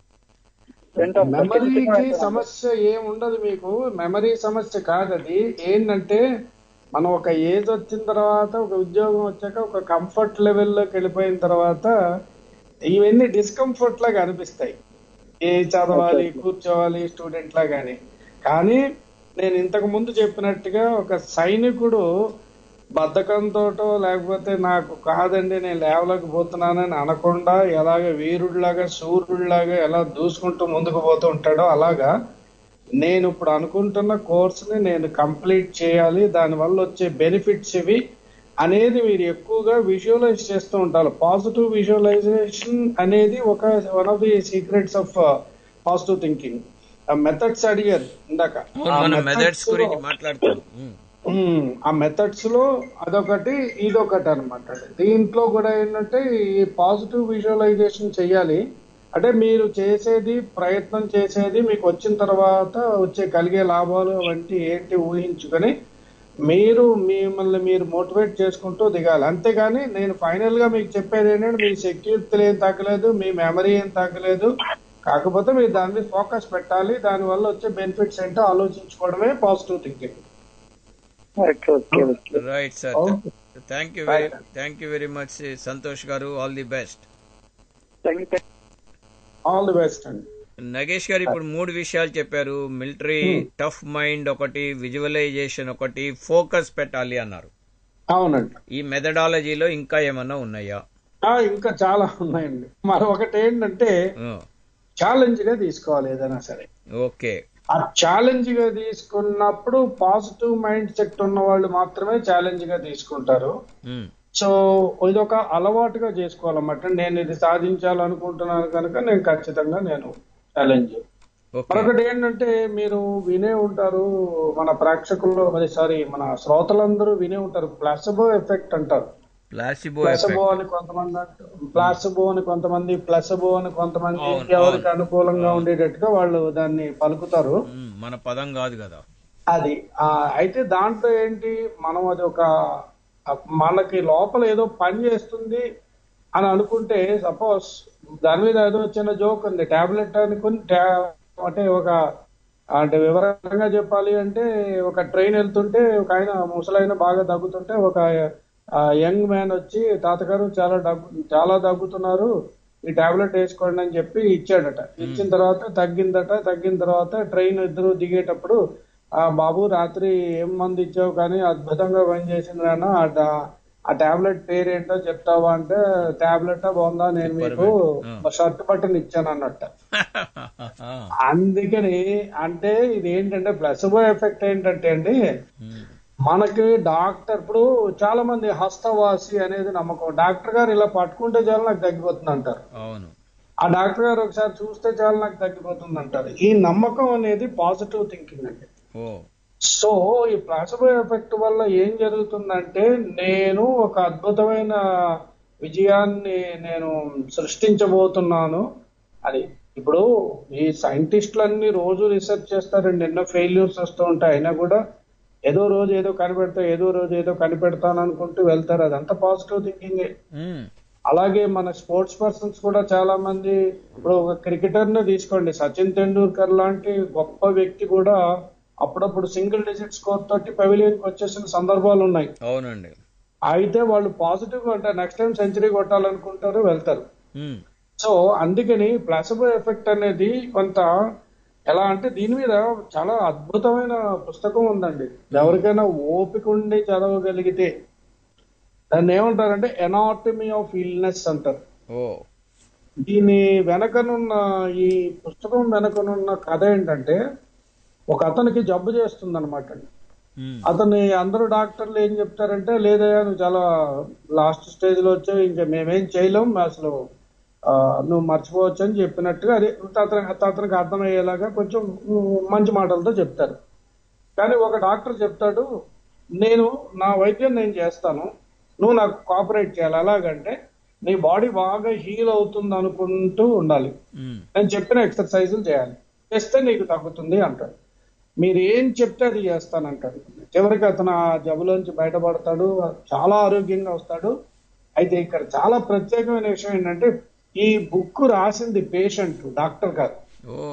G: వింటాను సార్.
C: మెమరీకి సమస్య ఏం ఉండదు మీకు మెమరీ సమస్య కాదు అది ఏంటంటే మనం ఒక ఏజ్ వచ్చిన తర్వాత ఒక ఉద్యోగం వచ్చాక ఒక కంఫర్ట్ లెవెల్లోకి వెళ్ళిపోయిన తర్వాత ఇవన్నీ డిస్కంఫర్ట్ లాగా అనిపిస్తాయి ఏ చదవాలి కూర్చోవాలి స్టూడెంట్ లాగాని కానీ నేను ఇంతకు ముందు చెప్పినట్టుగా ఒక సైనికుడు బద్ధకంతోటో లేకపోతే నాకు కాదండి నేను లేవలేకపోతున్నానని అనకుండా ఎలాగ వీరుడిలాగా సూర్యుడిలాగా ఎలా దూసుకుంటూ ముందుకు పోతూ ఉంటాడో అలాగా నేను ఇప్పుడు అనుకుంటున్న కోర్సుని నేను కంప్లీట్ చేయాలి దానివల్ల వచ్చే బెనిఫిట్స్ ఇవి అనేది మీరు ఎక్కువగా విజువలైజ్ చేస్తూ ఉంటారు పాజిటివ్ విజువలైజేషన్ అనేది ఒక one of the secrets of positive thinking methods అడిగారు ఇందాక
B: అవును,
C: ఆ
B: మనం
C: methods
B: మెథడ్స్
C: లో-
B: గురించి మాట్లాడుతాం ఉమ్.
C: ఉమ్, ఆ మెథడ్స్ లో అదొకటి ఇదొకటి అనమాట దీంట్లో కూడా ఏంటంటే ఈ పాజిటివ్ విజువలైజేషన్ చెయ్యాలి అంటే మీరు చేసేది ప్రయత్నం చేసేది మీకు వచ్చిన తర్వాత వచ్చే కలిగే లాభాలు వంటి ఏంటి ఊహించుకొని మీరు మిమ్మల్ని మీరు మోటివేట్ చేసుకుంటూ దిగాలి అంతేగాని నేను ఫైనల్ గా మీకు చెప్పేది ఏంటంటే మీ సెక్యూరిటీలు ఏం తగ్గలేదు మీ మెమరీ ఏం తగ్గలేదు కాకపోతే మీరు దాని మీద ఫోకస్ పెట్టాలి దాని వల్ల వచ్చే బెనిఫిట్స్ ఏంటో ఆలోచించుకోవడమే positive thinking
G: okay okay okay
B: right sir
C: Okay.
B: Thank you
C: Bye,
B: very thank you very much Santosh గారు all the best
G: thank you
C: all the best అండి
B: నగేష్ గారు ఇప్పుడు మూడు విషయాలు చెప్పారు మిలిటరీ టఫ్ మైండ్ ఒకటి విజువలైజేషన్ ఒకటి ఫోకస్ పెట్టాలి అన్నారు
C: అవునండి
B: ఈ మెథడాలజీలో ఇంకా ఏమన్నా ఉన్నాయా
C: ఆ, ఇంకా చాలా ఉన్నాయండి మరొకటి ఏంటంటే ఛాలెంజ్ గా తీసుకోవాలి ఏదైనా సరే
B: ఓకే
C: ఆ ఛాలెంజ్ గా తీసుకున్నప్పుడు పాజిటివ్ మైండ్ సెట్ ఉన్న వాళ్ళు మాత్రమే ఛాలెంజ్ గా తీసుకుంటారు సో ఇదొక అలవాటుగా చేసుకోవాలన్నమాట నేను ఇది సాధించాలనుకుంటున్నాను కనుక నేను ఖచ్చితంగా నేను ఛాలెంజ్
B: ఓకే
C: మరొకటి ఏంటంటే మీరు వినే ఉంటారు మన ప్రేక్షకుల్లో మరి సారీ మన శ్రోతలందరూ వినే ఉంటారు ప్లాసబో ఎఫెక్ట్ అంటారు
B: ప్లాసిబో
C: ప్లసబో
B: ఎఫెక్ట్
C: అని కొంతమంది అంటారు ప్లాసబో అని కొంతమంది ప్లసబో అని కొంతమంది
B: అవును,
C: ఎవరికి
B: అవును.
C: అనుకూలంగా ఉండేటట్టుగా వాళ్ళు దాన్ని పలుకుతారు
B: మన పదం కాదు కదా
C: అది ఆ, అయితే దాంట్లో ఏంటి మనం అది ఒక ఆ, మనకి లోపల ఏదో పని చేస్తుంది అని అనుకుంటే సపోజ్ దాని మీద ఏదో చిన్న జోక్ ఉంది టాబ్లెట్ అనుకుని టా- అంటే ఒక అంటే వివరంగా చెప్పాలి అంటే ఒక ట్రైన్ వెళ్తుంటే ఒక ఆయన ముసలైన బాగా దగ్గుతుంటే ఒక యంగ్ మ్యాన్ వచ్చి తాతగారు చాలా దగ్గు చాలా దగ్గుతున్నారు ఈ టాబ్లెట్ వేసుకోండి అని చెప్పి ఇచ్చాడట ఇచ్చిన తర్వాత తగ్గిందట తగ్గిన తర్వాత ట్రైన్ ఇద్దరు దిగేటప్పుడు ఆ బాబు రాత్రి ఏం మంది ఇచ్చావు కానీ అద్భుతంగా పనిచేసింది నాన్న ఆ డా- ఆ టాబ్లెట్ పేరు ఏంటో చెప్తావా అంటే టాబ్లెట్ బాగుందా నేను మీకు షర్ట్ బటన్ ఇచ్చాను అన్నట్టు అందుకని అంటే ఇది ఏంటంటే ప్లసబో ఎఫెక్ట్ ఏంటంటే అండి మనకి డాక్టర్ ఇప్పుడు చాలా మంది హస్తవాసి అనేది నమ్మకం డాక్టర్ గారు ఇలా పట్టుకుంటే చాలు నాకు తగ్గిపోతుంది అంటారు
B: అవును
C: ఆ డాక్టర్ గారు ఒకసారి చూస్తే చాలు నాకు తగ్గిపోతుంది అంటారు ఈ నమ్మకం అనేది పాజిటివ్ థింకింగ్ అండి
B: ఓ
C: సో ఈ ప్లాసిబో ఎఫెక్ట్ వల్ల ఏం జరుగుతుందంటే నేను ఒక అద్భుతమైన విజయాన్ని నేను సృష్టించబోతున్నాను అని ఇప్పుడు ఈ సైంటిస్టులన్నీ రోజు రీసెర్చ్ చేస్తారండి ఎన్నో ఫెయిల్యూర్స్ వస్తూ ఉంటాయి అయినా కూడా ఏదో రోజు ఏదో కనిపెడతా ఏదో రోజు ఏదో కనిపెడతాను అనుకుంటూ వెళ్తారు అదంతా పాజిటివ్ థింకింగ్
B: ఉమ్,
C: అలాగే మన స్పోర్ట్స్ పర్సన్స్ కూడా చాలా మంది ఇప్పుడు ఒక క్రికెటర్ ని తీసుకోండి సచిన్ తెండూల్కర్ లాంటి గొప్ప వ్యక్తి కూడా అప్పుడప్పుడు సింగిల్ డిజిట్ స్కోర్ తోటి పవిలియన్ కి వచ్చేసిన సందర్భాలు ఉన్నాయి
B: అవునండి
C: అయితే వాళ్ళు పాజిటివ్ గా ఉంటారు నెక్స్ట్ టైం సెంచరీ కొట్టాలనుకుంటారు వెళ్తారు
B: ఉమ్,
C: సో అందుకని ప్లాసిబో ఎఫెక్ట్ అనేది కొంత ఎలా అంటే దీని మీద చాలా అద్భుతమైన పుస్తకం ఉందండి ఎవరికైనా ఓపిక ఉండి చదవగలిగితే దాన్ని ఏమంటారంటే ఎనాటమీ ఆఫ్ ఇల్నెస్ అంటారు
B: ఓ
C: దీని వెనకనున్న ఈ పుస్తకం వెనకనున్న కథ ఏంటంటే ఒక అతనికి జబ్బు చేస్తుంది అనమాట
B: ఉమ్,
C: అతని అందరూ డాక్టర్లు ఏం చెప్తారంటే లేదయ్యా నువ్వు చాలా లాస్ట్ స్టేజ్ లో వచ్చావు ఇంకా మేమేం చేయలేం అసలు ఆ, నువ్వు మర్చిపోవచ్చు అని చెప్పినట్టుగా అది అతనికి అతనికి అర్థమయ్యేలాగా కొంచెం మంచి మాటలతో చెప్తారు కానీ ఒక డాక్టర్ చెప్తాడు నేను నా వైద్యం నేను చేస్తాను నువ్వు నాకు కోఆపరేట్ చేయాలి ఎలాగంటే నీ బాడీ బాగా హీల్ అవుతుంది అనుకుంటూ ఉండాలి
B: ఉమ్,
C: నేను చెప్పిన ఎక్సర్సైజులు చేయాలి చేస్తే నీకు తగ్గుతుంది అంటాడు మీరు ఏం చెప్తే అది చేస్తానంటాడు చివరికి అతను ఆ జబ్బులోంచి బయటపడతాడు చాలా ఆరోగ్యంగా వస్తాడు అయితే ఇక్కడ చాలా ప్రత్యేకమైన విషయం ఏంటంటే ఈ బుక్ రాసింది పేషెంట్ డాక్టర్ కాదు
B: ఓ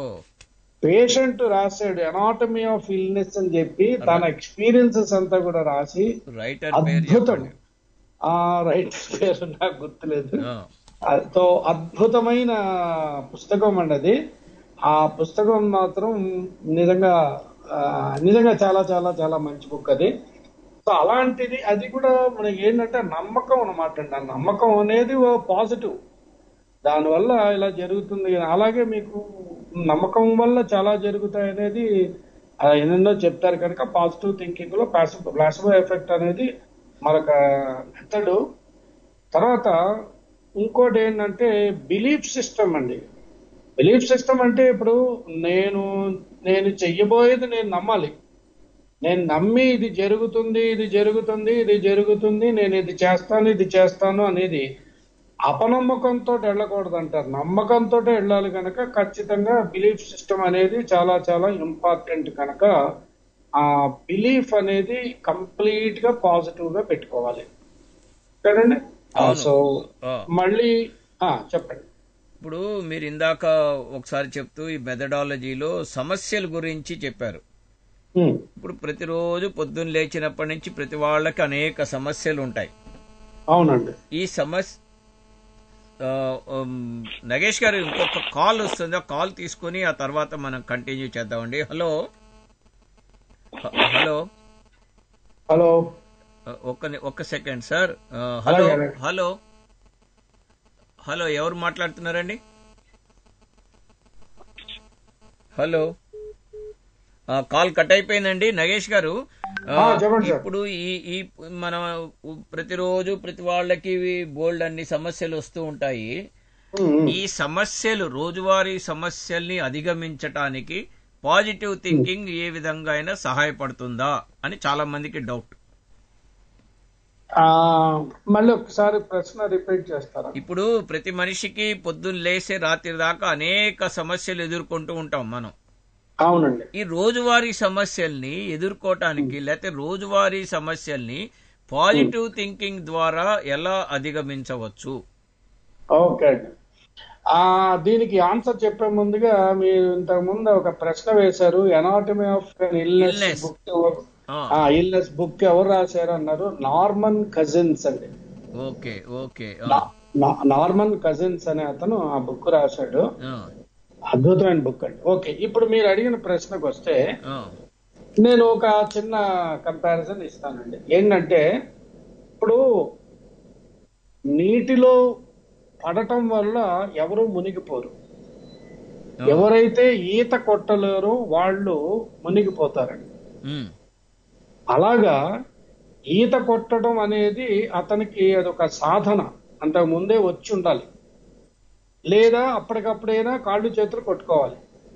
C: పేషెంట్ రాశాడు ఎనాటమీ ఆఫ్ ఇల్నెస్ అని చెప్పి తన ఎక్స్పీరియన్సెస్ అంతా కూడా రాసి
B: రైటర్ పేరు
C: అద్భుతం
B: చెప్పండి
C: ఆ రైట్ పేరు నాకు గుర్తులేదు
B: ఆ,
C: తో అద్భుతమైన పుస్తకం అండి అది ఆ పుస్తకం మాత్రం నిజంగా ఆ, నిజంగా చాలా చాలా చాలా మంచి బుక్ అది సో అలాంటిది అది కూడా మనకి ఏంటంటే నమ్మకం అనమాట అండి ఆ నమ్మకం అనేది పాజిటివ్ దానివల్ల ఇలా జరుగుతుంది అలాగే మీకు నమ్మకం వల్ల చాలా జరుగుతాయి అనేది ఆ, ఎన్నెన్నో చెప్తారు కనుక పాజిటివ్ థింకింగ్ లో ప్లాసిబో ఎఫెక్ట్ అనేది మరొక మెథడ్ తర్వాత ఇంకోటి ఏంటంటే బిలీఫ్ సిస్టమ్ అండి బిలీఫ్ సిస్టమ్ అంటే ఇప్పుడు నేను నేను చెయ్యబోయేది నేను నమ్మాలి నేను నమ్మి ఇది జరుగుతుంది ఇది జరుగుతుంది ఇది జరుగుతుంది నేను ఇది చేస్తాను ఇది చేస్తాను అనేది అపనమ్మకంతో వెళ్ళకూడదు అంటారు నమ్మకంతో వెళ్ళాలి కనుక ఖచ్చితంగా బిలీఫ్ సిస్టమ్ అనేది చాలా చాలా ఇంపార్టెంట్ కనుక ఆ బిలీఫ్ అనేది కంప్లీట్ గా పాజిటివ్ గా పెట్టుకోవాలి కదండి
B: అవును.
C: సో
B: ఆ.
C: మళ్ళీ ఆ, చెప్పండి
B: ఇప్పుడు మీరు ఇందాక ఒకసారి చెప్తూ ఈ మెథడాలజీలో సమస్యల గురించి చెప్పారు
C: ఉమ్,
B: ఇప్పుడు ప్రతిరోజు పొద్దున్న లేచినప్పటి నుంచి ప్రతి వాళ్ళకి అనేక సమస్యలు ఉంటాయి
C: అవునండి
B: ఈ సమస్య ఆ, ఉమ్, నగేష్ గారు ఇంకొక కాల్ వస్తుంది ఆ కాల్ తీసుకుని ఆ తర్వాత మనం కంటిన్యూ చేద్దామండి హలో హ- హలో
C: హలో
B: ఆ, ఒక్క ని- ఒక్క సెకండ్ సార్ ఆ, హలో
C: అలాగే, అలాగే.
B: హలో హలో ఎవరు మాట్లాడుతున్నారండి హలో ఆ, కాల్ కట్ అయిపోయిందండి నగేష్ గారు ఆ,
C: ఆ, చెప్పండి సార్.
B: ఇప్పుడు ఈ ఈ మనం ప్రతిరోజు ప్రతి వాళ్ళకి బోల్డ్ అన్ని సమస్యలు వస్తూ ఉంటాయి
C: ఉమ్, ఉమ్.
B: ఈ సమస్యలు రోజువారీ సమస్యల్ని అధిగమించటానికి పాజిటివ్ థింకింగ్ ఏ విధంగా అయినా సహాయపడుతుందా అని చాలా మందికి డౌట్
C: ఆ, మళ్ళీ ఒకసారి ప్రశ్న రిపీట్ చేస్తారా
B: ఇప్పుడు ప్రతి మనిషికి పొద్దున్న లేసే రాత్రి దాకా అనేక సమస్యలు ఎదుర్కొంటూ ఉంటాం మనం
C: అవునండి
B: ఈ రోజువారీ సమస్యల్ని ఎదుర్కోవటానికి లేకపోతే రోజువారీ సమస్యల్ని పాజిటివ్ థింకింగ్ ద్వారా ఎలా అధిగమించవచ్చు
C: ఓకే అండి ఆ దీనికి ఆన్సర్ చెప్పే ముందుగా మీరు ఇంతకు ముందు ఒక ప్రశ్న వేశారు anatomy of illness
B: Illness.
C: Book
B: ఆ,
C: ఇల్నెస్ బుక్ ఎవరు రాశారు అన్నారు నార్మన్ కజిన్స్ అండి
B: ఓకే ఓకే ఆ,
C: నా- నా- నార్మన్ కజిన్స్ అనే అతను ఆ బుక్ రాశాడు
B: ఆ,
C: అద్భుతమైన బుక్ అండి ఓకే ఇప్పుడు మీరు అడిగిన ప్రశ్నకు వస్తే
B: ఆ,
C: నేను ఒక చిన్న కంపారిజన్ ఇస్తానండి ఏంటంటే ఇప్పుడు నీటిలో పడటం వల్ల ఎవరు మునిగిపోరు ఎవరైతే ఈత కొట్టలేరో వాళ్ళు మునిగిపోతారండి
B: ఉమ్,
C: అలాగా ఈత కొట్టడం అనేది అతనికి అదొక సాధన అంతకు ముందే వచ్చి ఉండాలి లేదా అప్పటికప్పుడైనా కాళ్ళు చేతులు కొట్టుకోవాలి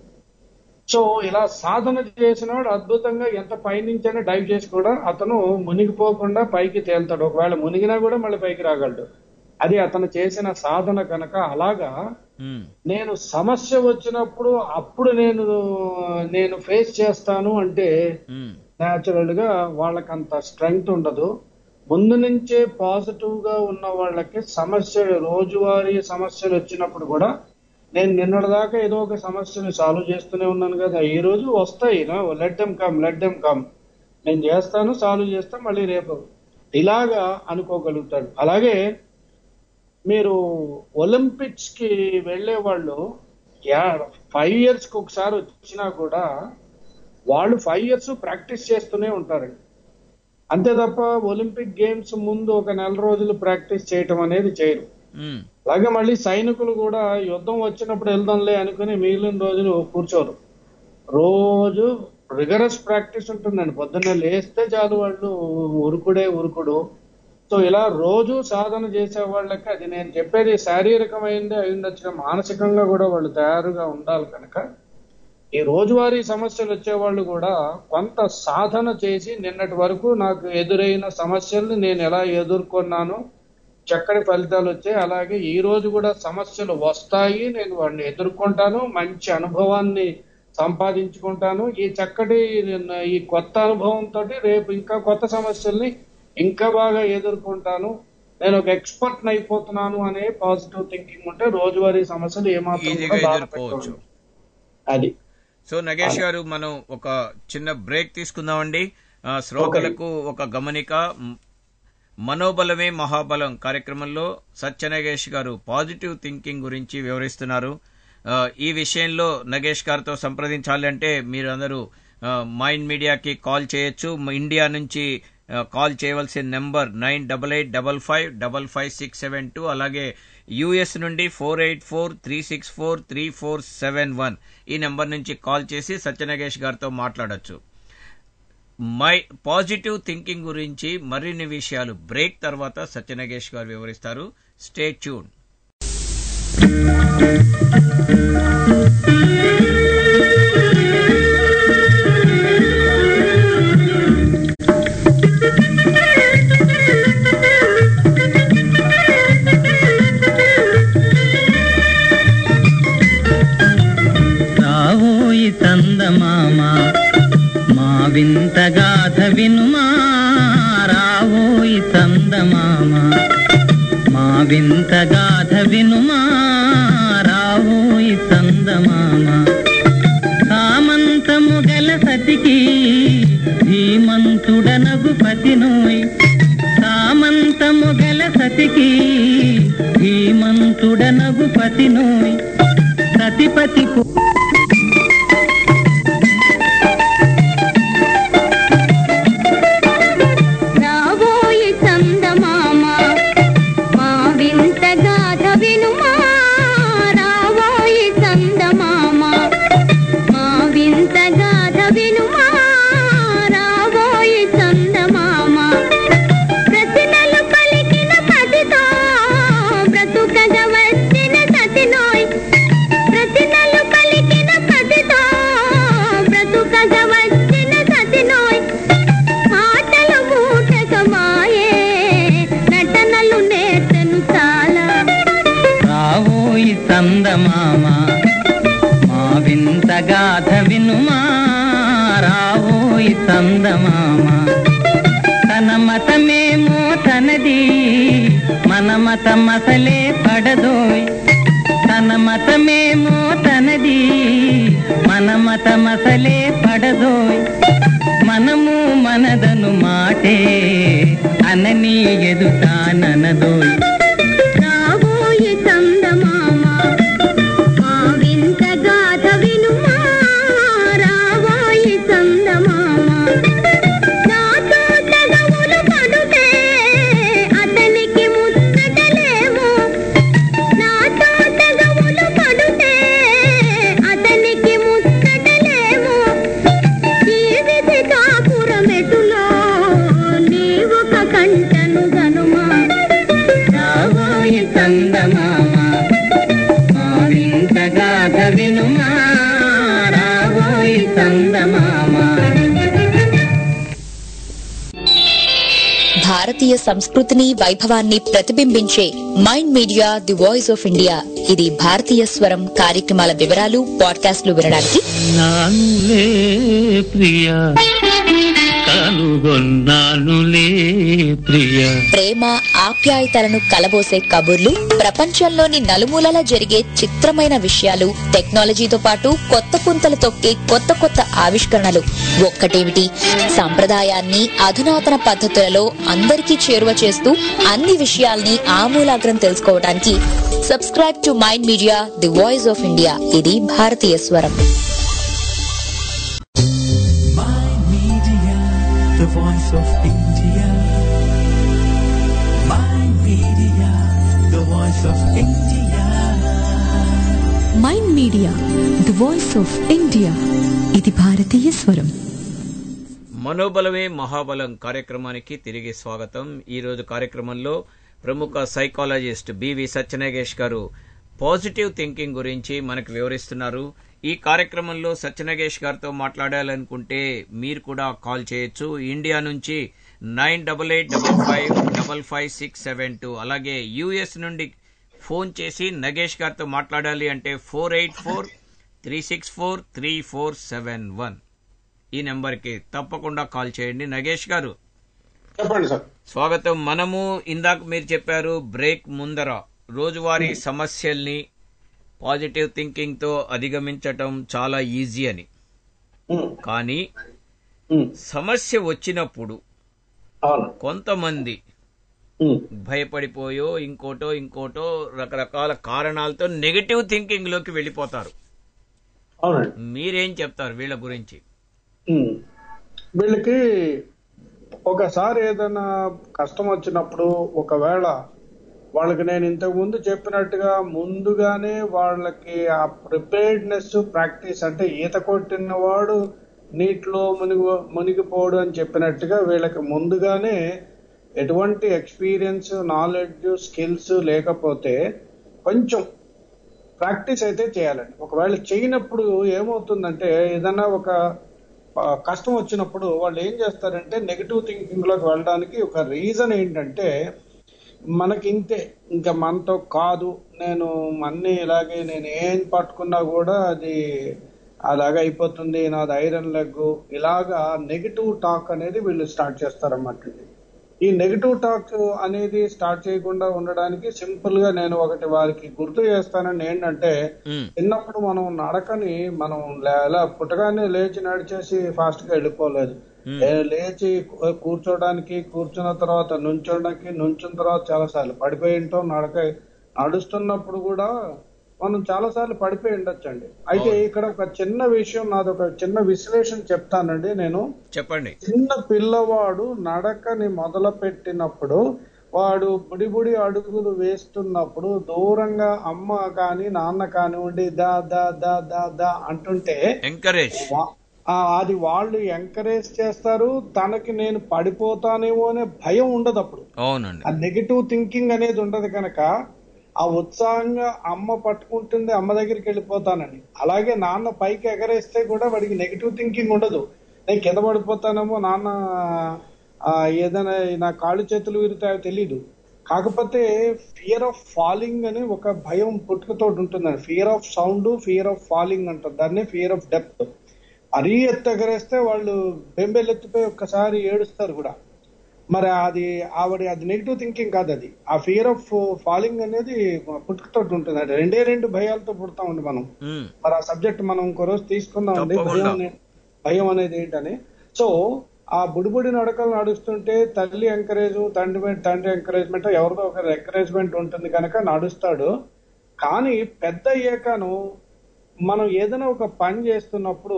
C: సో ఇలా సాధన చేసినవాడు అద్భుతంగా ఎంత పైనుంచైనా డైవ్ చేసి కూడా అతను మునిగిపోకుండా పైకి తేలుతాడు ఒకవేళ మునిగినా కూడా మళ్ళీ పైకి రాగలడు అది అతను చేసిన సాధన కనుక అలాగా
B: ఉమ్,
C: నేను సమస్య వచ్చినప్పుడు అప్పుడు నేను నేను ఫేస్ చేస్తాను అంటే
B: ఉమ్,
C: న్యాచురల్ గా వాళ్ళకి అంత స్ట్రెంగ్త్ ఉండదు ముందు నుంచే పాజిటివ్ గా ఉన్న వాళ్ళకి సమస్యలు రోజువారీ సమస్యలు వచ్చినప్పుడు కూడా నేను నిన్నటిదాకా ఏదో ఒక సమస్యని సాల్వ్ చేస్తూనే ఉన్నాను కదా ఈ రోజు వస్తాయి let them come let them come నేను చేస్తాను సాల్వ్ చేస్తా మళ్ళీ రేపు ఇలాగా అనుకోగలుగుతాడు అలాగే మీరు ఒలింపిక్స్ కి వెళ్లే వాళ్ళు ఫైవ్ ఇయర్స్ కి ఒకసారి వచ్చినా కూడా వాళ్ళు ఫైవ్ ఇయర్స్ ప్రాక్టీస్ చేస్తూనే ఉంటారండి అంతే తప్ప ఒలింపిక్ గేమ్స్ ముందు ఒక నెల రోజులు ప్రాక్టీస్ చేయటం అనేది చేయరు
B: ఉమ్,
C: అలాగే మళ్ళీ సైనికులు కూడా యుద్ధం వచ్చినప్పుడు వెళ్దాంలే అనుకుని మిగిలిన రోజులు కూర్చోరు రోజు రిగరస్ ప్రాక్టీస్ ఉంటుందండి పొద్దున్న లేస్తే చాలు వాళ్ళు ఉరుకుడే ఉరుకుడు సో ఇలా రోజు సాధన చేసే వాళ్ళకి అది నేను చెప్పేది శారీరకమైందే అయి ఉండొచ్చు మానసికంగా కూడా వాళ్ళు తయారుగా ఉండాలి కనుక ఈ రోజువారీ సమస్యలు వచ్చేవాళ్ళు కూడా కొంత సాధన చేసి నిన్నటి వరకు నాకు ఎదురైన సమస్యల్ని నేను ఎలా ఎదుర్కొన్నాను చక్కటి ఫలితాలు వచ్చాయి అలాగే ఈ రోజు కూడా సమస్యలు వస్తాయి నేను వాడిని ఎదుర్కొంటాను మంచి అనుభవాన్ని సంపాదించుకుంటాను ఈ చక్కటి ఈ కొత్త అనుభవంతో రేపు ఇంకా కొత్త సమస్యల్ని ఇంకా బాగా ఎదుర్కొంటాను నేను ఒక ఎక్స్పర్ట్ అయిపోతున్నాను అనే పాజిటివ్ థింకింగ్ ఉంటే రోజువారీ సమస్యలు ఏమాత్రం
B: ఈజీగా
C: కూడా బాధ
B: ఎదుర్కోవచ్చు
C: పెట్టవు. అది
B: సో నగేష్ గారు మనం ఒక చిన్న బ్రేక్ తీసుకుందామండి ఆ, శ్రోతలకు ఒక గమనిక మ్, మనోబలమే మహాబలం కార్యక్రమంలో సత్య నగేష్ గారు పాజిటివ్ థింకింగ్ గురించి వివరిస్తున్నారు ఆ, ఈ విషయంలో నగేష్ గారితో సంప్రదించాలి అంటే మీరు అందరూ ఆ, మైండ్ మీడియాకి కాల్ చేయొచ్చు మ- ఇండియా నుంచి ఆ, కాల్ చేయవలసిన number nine double eight double five double five six seven two అలాగే యుఎస్ నుండి four eight four three six four three four seven one ఈ నెంబర్ నుంచి కాల్ చేసి సత్యనగేష్ గారితో మాట్లాడొచ్చు మై పాజిటివ్ థింకింగ్ గురించి మరిన్ని విషయాలు బ్రేక్ తర్వాత సత్యనగేష్ గారు వివరిస్తారు స్టే ట్యూన్
D: రావోయి చందమామ మా వింత గాథ వినుమా రావోయి చందమామ మా వింత గాథ వినుమా రావోయి చందమామ సామంతము గల సతికి ధీమంతుడనగు పతినోయ్ సామంతము గల సతికి ధీమంతుడనగు పతినోయ్ సతిపతి పు-
H: రాబోయి చందమామ మా వింత గాథ వినుమా రాబోయి చందమామ మా వింత గాథ వినుమా రాబోయి చందమామ ప్రశ్నలు పలికిన పతితో బ్రతుకగా వచ్చిన సతినోయ్ ప్రతినలు పలికిన పతితో బ్రతుకగా వచ్చిన సతినోయ్ ఆటలు మూటకమాయే నటనలు నేర్చను చాలా
D: రావోయి చందమామ మా వింత గాథ వినుమా రావోయి చందమామ తన మతమేమో తనది మన మతమసలే పడదోయ్ తన మతమేమో తనది మన మతమసలే పడదోయ్ మనము మనదను మాటే అనని ఎదుటాననదోయ్
H: రాబోయి చందమామ మా వింత గాథ వినుమా రాబోయి చందమామ నాతో తగవులు పడుతే అతనికి ముచ్చటలే
F: భారతీయ సంస్కృతిని వైభవాన్ని ప్రతిబింబించే mind media the voice of India ఇది భారతీయ స్వరం కార్యక్రమాల వివరాలు పాడ్కాస్ట్లు వినడానికి
D: నానులే ప్రియ కనుగొన్నానులే ప్రియ
F: ప్రేమ ఆప్యాయతలను కలబోసే కబుర్లు ప్రపంచంలోని నలుమూలలా జరిగే చిత్రమైన విషయాలు టెక్నాలజీతో పాటు కొత్త పుంతలు తొక్కే కొత్త కొత్త ఆవిష్కరణలు ఒక్కటేమిటి సంప్రదాయాన్ని అధునాతన పద్ధతులలో అందరికీ చేరువ చేస్తూ అన్ని విషయాల్ని ఆమూలాగ్రం తెలుసుకోవడానికి subscribe to mind media the voice of India ఇది భారతీయ స్వరం
I: the voice of India. My media, the voice of India.
A: Mind media the voice of India ఇది భారతీయ స్వరం
B: మనోబలమే మహాబలం కార్యక్రమానికి తిరిగి స్వాగతం ఈ రోజు కార్యక్రమంలో ప్రముఖ సైకాలజిస్ట్ బివి సత్యనాగేష్ గారు పాజిటివ్ థింకింగ్ గురించి మనకు వివరిస్తున్నారు ఈ కార్యక్రమంలో సత్యనాగేష్ గారితో మాట్లాడాలనుకుంటే మీరు కూడా కాల్ చేయొచ్చు ఇండియా నుంచి nine double eight double five double five six seven two అలాగే యుఎస్ నుండి ఫోన్ చేసి నగేష్ గారితో మాట్లాడాలి అంటే four eight four three six four three four seven one ఈ నెంబర్కి తప్పకుండా కాల్ చేయండి నగేష్ గారు
C: చెప్పండి సార్
B: స్వాగతం మనము ఇందాక మీరు చెప్పారు బ్రేక్ ముందర రోజువారీ సమస్యల్ని పాజిటివ్ థింకింగ్ తో అధిగమించటం చాలా ఈజీ అని
C: ఉమ్,
B: కానీ
C: ఉమ్,
B: సమస్య వచ్చినప్పుడు
C: అవును
B: కొంతమంది
C: ఉమ్,
B: భయపడిపోయో ఇంకోటో ఇంకోటో రకరకాల కారణాలతో నెగటివ్ థింకింగ్ లోకి వెళ్ళిపోతారు
C: అవునండి
B: మీరేం చెప్తారు వీళ్ళ గురించి
C: ఉమ్. వీళ్ళకి ఒకసారి ఏదైనా కష్టం వచ్చినప్పుడు ఒకవేళ వాళ్ళకి నేను ఇంతకు ముందు చెప్పినట్టుగా ముందుగానే వాళ్ళకి ఆ ప్రిపేర్డ్నెస్ ప్రాక్టీస్ అంటే ఈత కొట్టిన వాడు నీటిలో మునిగి మునిగిపోడు అని చెప్పినట్టుగా వీళ్ళకి ముందుగానే ఎటువంటి ఎక్స్పీరియన్స్ నాలెడ్జ్ స్కిల్స్ లేకపోతే కొంచెం ప్రాక్టీస్ అయితే చేయాలండి ఒకవేళ చేయనప్పుడు ఏమవుతుందంటే ఏదైనా ఒక ఆ, కష్టం వచ్చినప్పుడు వాళ్ళు ఏం చేస్తారంటే నెగిటివ్ థింకింగ్ లోకి వెళ్ళడానికి ఒక రీజన్ ఏంటంటే మనకి ఇంతే ఇంకా మనతో కాదు నేను అన్ని ఇలాగే నేను ఏం పట్టుకున్నా కూడా అది అలాగే అయిపోతుంది నాది ఐరన్ లెగ్ ఇలాగా నెగిటివ్ టాక్ అనేది వీళ్ళు స్టార్ట్ చేస్తారన్నమాట ఈ నెగిటివ్ టాక్ అనేది స్టార్ట్ చేయకుండా ఉండడానికి సింపుల్ గా నేను ఒకటి వారికి గుర్తు చేస్తానని ఏంటంటే
B: ఉమ్,
C: చిన్నప్పుడు మనం నడకని మనం లే- అలా పుట్టగానే లేచి నడిచేసి ఫాస్ట్ గా వెళ్ళిపోలేదు
B: Hmm.
C: ఏ లేచి కూ- కూర్చోడానికి కూర్చున్న తర్వాత నుంచోడానికి నుంచున్న తర్వాత చాలా సార్లు పడిపోయి ఉంటాం నడక నడుస్తున్నప్పుడు కూడా మనం చాలా సార్లు పడిపోయి ఉండొచ్చండి అయితే ఇక్కడ ఒక చిన్న విషయం నాది ఒక చిన్న విశ్లేషణ చెప్తానండి నేను
B: చెప్పండి
C: చిన్న పిల్లవాడు నడకని మొదలు పెట్టినప్పుడు వాడు బుడి బుడి అడుగులు వేస్తున్నప్పుడు దూరంగా అమ్మ కాని నాన్న కానివ్వండి దా దా దా దా దా అంటుంటే
B: ఎంకరేజ్
C: వా- ఆ, అది వాళ్ళు ఎంకరేజ్ చేస్తారు తనకి నేను పడిపోతానేమో అనే భయం ఉండదు అప్పుడు
B: అవునండి
C: ఆ నెగిటివ్ థింకింగ్ అనేది ఉండదు కనుక ఆ ఉత్సాహంగా అమ్మ పట్టుకుంటుంది అమ్మ దగ్గరికి వెళ్ళిపోతానని అలాగే నాన్న పైకి ఎగరేస్తే కూడా వాడికి నెగిటివ్ థింకింగ్ ఉండదు నేను కింద పడిపోతానేమో నాన్న ఆ, ఏదైనా నా కాళ్ళు చేతులు విరుతాయో తెలీదు కాకపోతే ఫియర్ ఆఫ్ ఫాలింగ్ అని ఒక భయం పుట్టుకతో ఉంటుందండి fear of sound fear of falling అంటారు దాన్ని ఫియర్ ఆఫ్ డెప్త్ మరీ ఎత్తు ఎగరేస్తే వాళ్ళు బెంబెలెత్తిపోయి ఒక్కసారి ఏడుస్తారు కూడా మరి అది ఆవిడ అది నెగిటివ్ థింకింగ్ కాదు అది ఆ ఫియర్ ఆఫ్ ఫాలింగ్ అనేది పుట్టుకతో ఉంటుంది అంటే రెండే రెండు భయాలతో పుడతామండి మనం
B: ఉమ్,
C: మరి ఆ సబ్జెక్ట్ మనం ఇంకో రోజు తీసుకుందామండి
B: తప్పకుండా.
C: భయం అనే- భయం అనేది ఏంటని సో ఆ బుడిబుడి నడకలు నడుస్తుంటే తల్లి ఎంకరేజ్ తండ్రి తండ్రి ఎంకరేజ్మెంట్ ఎవరిదో ఒకరి ఎంకరేజ్మెంట్ ఉంటుంది కనుక నడుస్తాడు కానీ పెద్ద అయ్యాకను మనం ఏదైనా ఒక పని చేస్తున్నప్పుడు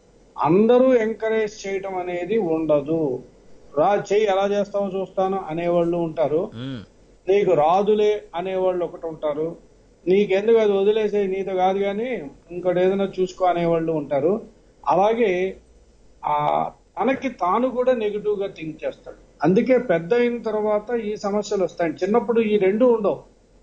C: అందరూ ఎంకరేజ్ చేయటం అనేది ఉండదు రా చెయ్యి ఎలా చేస్తావో చూస్తాను అనేవాళ్ళు ఉంటారు
B: ఉమ్,
C: నీకు రాదులే అనేవాళ్ళు ఒకటి ఉంటారు నీకెందుకు అది వదిలేసే నీతో కాదు కానీ ఇంకోటి ఏదైనా చూసుకో అనేవాళ్ళు ఉంటారు అలాగే ఆ తనకి తాను కూడా నెగిటివ్ గా థింక్ చేస్తాడు అందుకే పెద్ద అయిన తర్వాత ఈ సమస్యలు వస్తాయి చిన్నప్పుడు ఈ రెండు ఉండవు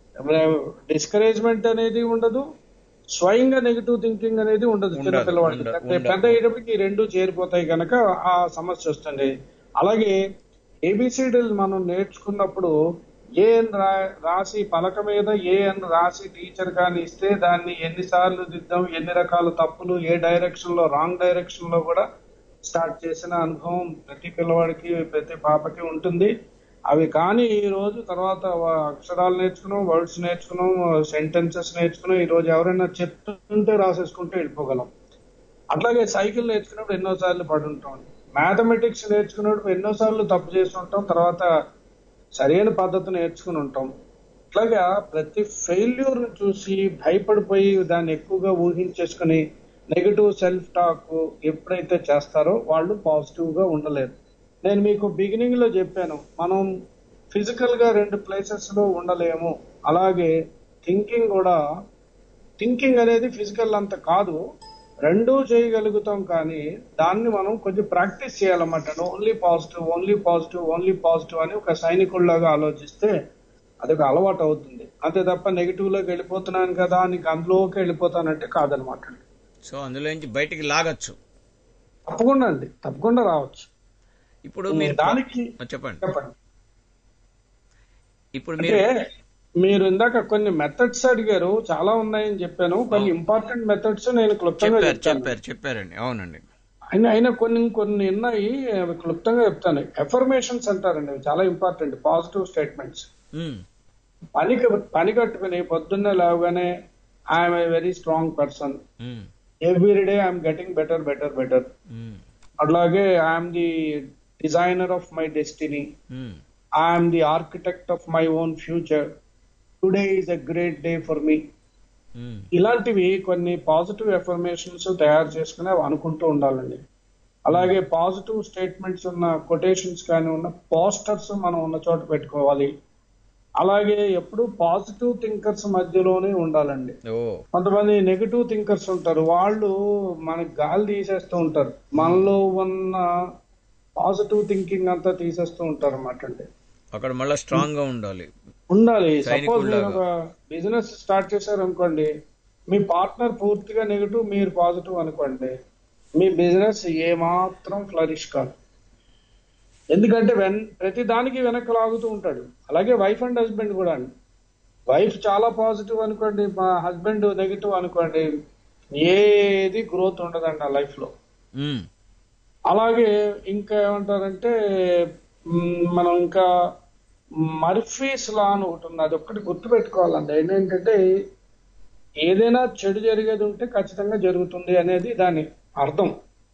C: డిస్కరేజ్మెంట్ అనేది ఉండదు స్వయంగా నెగిటివ్ థింకింగ్ అనేది ఉండదు చిన్న
B: ఉండదు,
C: పిల్లవాడికి
B: ఉండ-
C: పెద్ద-
B: ఉండదు.
C: పెద్ద అయ్యేటప్పటికి ఈ రెండు చేరిపోతాయి కనుక ఆ సమస్య వస్తుంది అలాగే ఏబిసిడీలు మనం నేర్చుకున్నప్పుడు ఏ అని రా రాసి పలక మీద ఏ అని రాసి టీచర్ కానీ ఇస్తే దాన్ని ఎన్నిసార్లు దిద్దాం ఎన్ని రకాల తప్పులు ఏ డైరెక్షన్ లో రాంగ్ డైరెక్షన్ లో కూడా స్టార్ట్ చేసిన అనుభవం ప్రతి పిల్లవాడికి ప్రతి పాపకి ఉంటుంది అవి కానీ ఈ రోజు తర్వాత వా- అక్షరాలు నేర్చుకున్నాం వర్డ్స్ నేర్చుకున్నాం సెంటెన్సెస్ నేర్చుకున్నాం ఈ రోజు ఎవరైనా చెప్తుంటే రాసేసుకుంటే వెళ్ళిపోగలం అట్లాగే సైకిల్ నేర్చుకున్నప్పుడు ఎన్నో సార్లు పడుంటాం మ్యాథమెటిక్స్ నేర్చుకున్నప్పుడు ఎన్నో సార్లు తప్పు చేసి ఉంటాం తర్వాత సరైన పద్ధతి నేర్చుకుని ఉంటాం ఇట్లాగా ప్రతి ఫెయిల్యూర్ చూసి భయపడిపోయి దాన్ని ఎక్కువగా ఊహించేసుకుని నెగిటివ్ సెల్ఫ్ టాక్ ఎప్పుడైతే చేస్తారో వాళ్ళు పాజిటివ్ గా ఉండలేరు నేను మీకు బిగినింగ్ లో చెప్పాను మనం ఫిజికల్ గా రెండు ప్లేసెస్ లో ఉండలేము అలాగే థింకింగ్ కూడా థింకింగ్ అనేది ఫిజికల్ అంత కాదు రెండూ చేయగలుగుతాం కానీ దాన్ని మనం కొంచెం ప్రాక్టీస్ చేయాలన్నమాట only positive only positive only positive అని ఒక సైనికుల్లాగా ఆలోచిస్తే అది ఒక అలవాటు అవుతుంది అంతే తప్ప నెగిటివ్ లోకి వెళ్ళిపోతున్నాను కదా నీకు అందులోకి వెళ్ళిపోతానంటే కాదనమాట
B: సో అందులో నుంచి బయటికి లాగచ్చు
C: తప్పకుండా అండి తప్పకుండా రావచ్చు
B: ఇప్పుడు మీరు
C: దానికి
B: ఆ, చెప్పండి
C: చెప్పండి
B: ఇప్పుడు
C: అంటే
B: మీరు
C: మీరు ఇందాక కొన్ని మెథడ్స్ అడిగారు చాలా ఉన్నాయని చెప్పాను కొన్ని ఇంపార్టెంట్ మెథడ్స్ నేను క్లుప్తంగా
B: చెప్పారు
C: చెప్తాను
B: చెప్పారు చెప్పారండి అవునండి
C: అయినా అయినా కొన్ని కొన్ని ఉన్నాయి అవి క్లుప్తంగా చెప్తాను ఎఫర్మేషన్స్ అంటారండి అవి చాలా ఇంపార్టెంట్ పాజిటివ్ స్టేట్మెంట్స్
B: ఉమ్,
C: పని పని కట్టుకుని పొద్దున్నే లేవగానే I'm a very strong person
B: um,
C: every day I'm getting better better better
B: um,
C: అట్లాగే I'm the designer of my destiny
B: um,
C: I'm the architect of my own future today is a great day for me
B: um,
C: ఇలాంటివి కొన్ని పాజిటివ్ ఎఫర్మేషన్స్ తయారు చేసుకుని అవి అనుకుంటూ ఉండాలండి అలాగే పాజిటివ్ స్టేట్మెంట్స్ ఉన్న కొటేషన్స్ కానీ ఉన్న పోస్టర్స్ మనం ఉన్న చోట పెట్టుకోవాలి అలాగే ఎప్పుడు పాజిటివ్ థింకర్స్ మధ్యలోనే ఉండాలండి
B: ఓ
C: కొంతమంది నెగిటివ్ థింకర్స్ ఉంటారు వాళ్ళు మనకి గాలి తీసేస్తూ ఉంటారు మనలో ఉన్న పాజిటివ్ థింకింగ్ అంతా తీసేస్తూ ఉంటారు అన్నమాట అండి
B: అక్కడ మళ్ళీ స్ట్రాంగ్ గా ఉండాలి
C: ఉండాలి సపోజ్
B: సైనికుల్లాగా.
C: మీరు ఒక బిజినెస్ స్టార్ట్ చేశారు అనుకోండి మీ పార్ట్నర్ పూర్తిగా నెగిటివ్ మీరు పాజిటివ్ అనుకోండి మీ బిజినెస్ ఏమాత్రం ఫ్లరిష్ కాదు ఎందుకంటే వెన్ ప్రతి దానికి వెనక్కి లాగుతూ ఉంటాడు అలాగే వైఫ్ అండ్ హస్బెండ్ కూడా అండి వైఫ్ చాలా పాజిటివ్ అనుకోండి మా హస్బెండ్ నెగిటివ్ అనుకోండి ఏది గ్రోత్ ఉండదండి ఆ లైఫ్ లో
B: ఉమ్,
C: అలాగే ఇంకా ఏమంటారంటే మ్, మనం ఇంకా మర్ఫీస్ లా అని ఒకటి ఉంది అది ఒక్కటి గుర్తు పెట్టుకోవాలండి ఏంటంటే ఏదైనా చెడు జరిగేది ఉంటే ఖచ్చితంగా జరుగుతుంది అనేది దాని అర్థం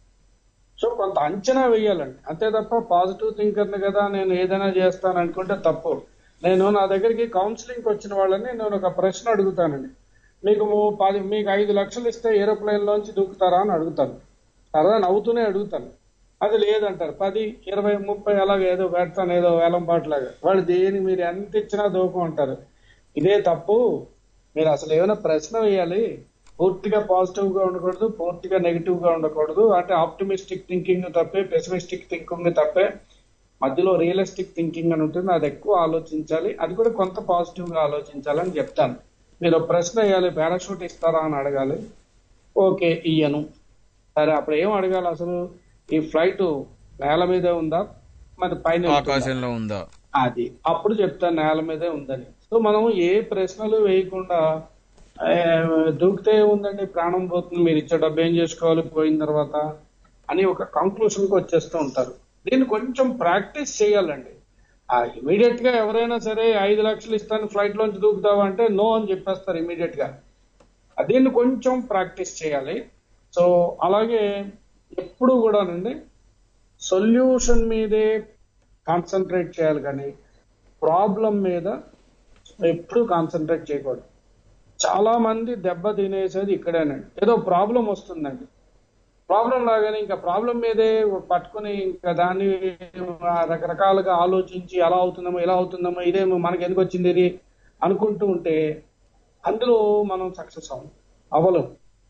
C: సో కొంత అంచనా వేయాలండి అంతే తప్ప పాజిటివ్ థింకర్ని కదా నేను ఏదైనా చేస్తాను అనుకుంటే తప్పు నేను నా దగ్గరికి కౌన్సిలింగ్ వచ్చిన వాళ్ళని నేను ఒక ప్రశ్న అడుగుతానండి మీకు మూ- పది మీకు ఐదు లక్షలు ఇస్తే ఏరోప్లేన్ లోంచి దూకుతారా అని అడుగుతాను సరదా నవ్వుతూనే అడుగుతాను అది లేదంటారు పది ఇరవై ముప్పై అలాగే ఏదో పెడతాను ఏదో వేలం పాటలాగా వాళ్ళు దేని మీరు ఎంత ఇచ్చినా దూకం అంటారు ఇదే తప్పు మీరు అసలు ఏమైనా ప్రశ్న వేయాలి పూర్తిగా పాజిటివ్ గా ఉండకూడదు పూర్తిగా నెగిటివ్ గా ఉండకూడదు అంటే ఆప్టిమిస్టిక్ థింకింగ్ తప్పే పెసిమిస్టిక్ థింకింగ్ తప్పే మధ్యలో రియలిస్టిక్ థింకింగ్ అని ఉంటుంది అది ఎక్కువ ఆలోచించాలి అది కూడా కొంత పాజిటివ్ గా ఆలోచించాలని చెప్తాను మీరు ఒక ప్రశ్న వేయాలి పారాషూట్ ఇస్తారా అని అడగాలి ఓకే ఇయ్యను సరే అప్పుడు ఏం అడగాలి అసలు ఈ ఫ్లైట్ నేల మీదే ఉందా మరి పైన వెళ్తుందా?
B: ఆకాశంలో ఉందా
C: అది అప్పుడు చెప్తాను నేల మీదే ఉందని సో మనం ఏ ప్రశ్నలు వేయకుండా ఆ, దూకితే ఉందండి ప్రాణం పోతుంది మీరు ఇచ్చే డబ్బు ఏం చేసుకోవాలి పోయిన తర్వాత అని ఒక కంక్లూషన్ కి వచ్చేస్తూ ఉంటారు దీన్ని కొంచెం ప్రాక్టీస్ చేయాలండి ఇమీడియట్ గా ఎవరైనా సరే ఐదు లక్షలు ఇస్తాను ఫ్లైట్ లోంచి దూకుతావా అంటే నో అని చెప్పేస్తారు ఇమీడియట్ గా ఆ, దీన్ని కొంచెం ప్రాక్టీస్ చేయాలి సో అలాగే ఎప్పుడు కూడానండి సొల్యూషన్ మీదే కాన్సన్ట్రేట్ చేయాలి కానీ ప్రాబ్లం మీద ఎప్పుడు కాన్సన్ట్రేట్ చేయకూడదు చాలా మంది దెబ్బ తినేసేది ఇక్కడేనండి ఏదో ప్రాబ్లం వస్తుందండి ప్రాబ్లం లాగానే ఇంకా ప్రాబ్లం మీదే పట్టుకుని ఇంకా దాన్ని రకరకాలుగా ఆలోచించి ఎలా అవుతుందమో ఎలా అవుతుందమో ఇదేమో మనకి ఎందుకు వచ్చింది ఇది అనుకుంటూ ఉంటే అందులో మనం సక్సెస్ అవ్వం అవ్వలేం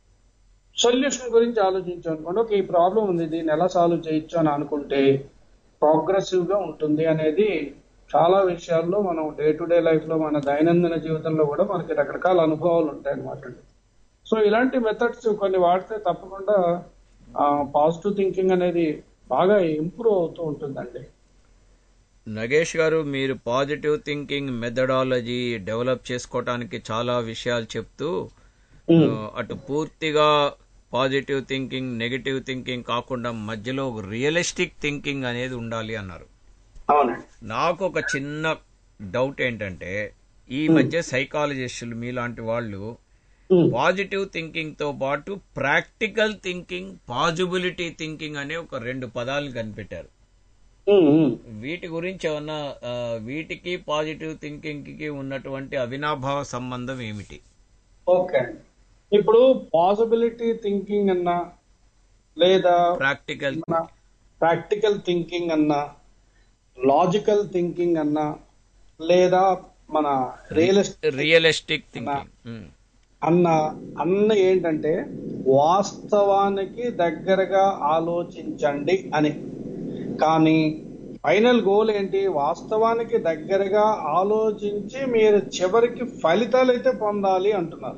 C: సొల్యూషన్ గురించి ఆలోచించాం అనుకోండి ఓకే ఈ ప్రాబ్లం ఉంది దీన్ని ఎలా సాల్వ్ చేయొచ్చు అని అనుకుంటే ప్రోగ్రెసివ్ గా ఉంటుంది అనేది చాలా విషయాల్లో మనం డే టు డే లైఫ్ లో మన దైనందిన జీవితంలో కూడా మనకి రకరకాల అనుభవాలు ఉంటాయి అనమాట సో ఇలాంటి మెథడ్స్ కొన్ని వాడితే తప్పకుండా పాజిటివ్ థింకింగ్ అనేది బాగా ఇంప్రూవ్ అవుతూ ఉంటుందండి
B: నగేష్ గారు మీరు పాజిటివ్ థింకింగ్ మెథడాలజీ డెవలప్ చేసుకోవటానికి చాలా విషయాలు చెప్తూ ఆ, అటు పూర్తిగా పాజిటివ్ థింకింగ్ నెగటివ్ థింకింగ్ కాకుండా మధ్యలో ఒక రియలిస్టిక్ థింకింగ్ అనేది ఉండాలి అన్నారు
C: అవునండి
B: నాకు ఒక చిన్న డౌట్ ఏంటంటే ఈ మధ్య సైకాలజిస్టులు మీలాంటి వాళ్ళు పాజిటివ్ థింకింగ్ తో పాటు ప్రాక్టికల్ థింకింగ్ పాజిబిలిటీ థింకింగ్ అనే ఒక రెండు పదాలను కనిపెట్టారు
C: ఉమ్, ఉమ్.
B: వీటి గురించి ఏమన్నా ఆ, వీటికి పాజిటివ్ థింకింగ్ కి ఉన్నటువంటి అవినాభావ సంబంధం ఏమిటి
C: ఓకే అండి ఇప్పుడు పాసిబిలిటీ థింకింగ్ అన్నా లేదా
B: ప్రాక్టికల్
C: మన ప్రాక్టికల్ థింకింగ్ అన్నా లాజికల్ థింకింగ్ అన్నా లేదా మన రియలిస్టిక్
B: రియలిస్టిక్ థింకింగ్
C: అన్న అన్న ఏంటంటే వాస్తవానికి దగ్గరగా ఆలోచించండి అని కానీ ఫైనల్ గోల్ ఏంటి వాస్తవానికి దగ్గరగా ఆలోచించి మీరు చివరికి ఫలితాలు అయితే పొందాలి అంటున్నారు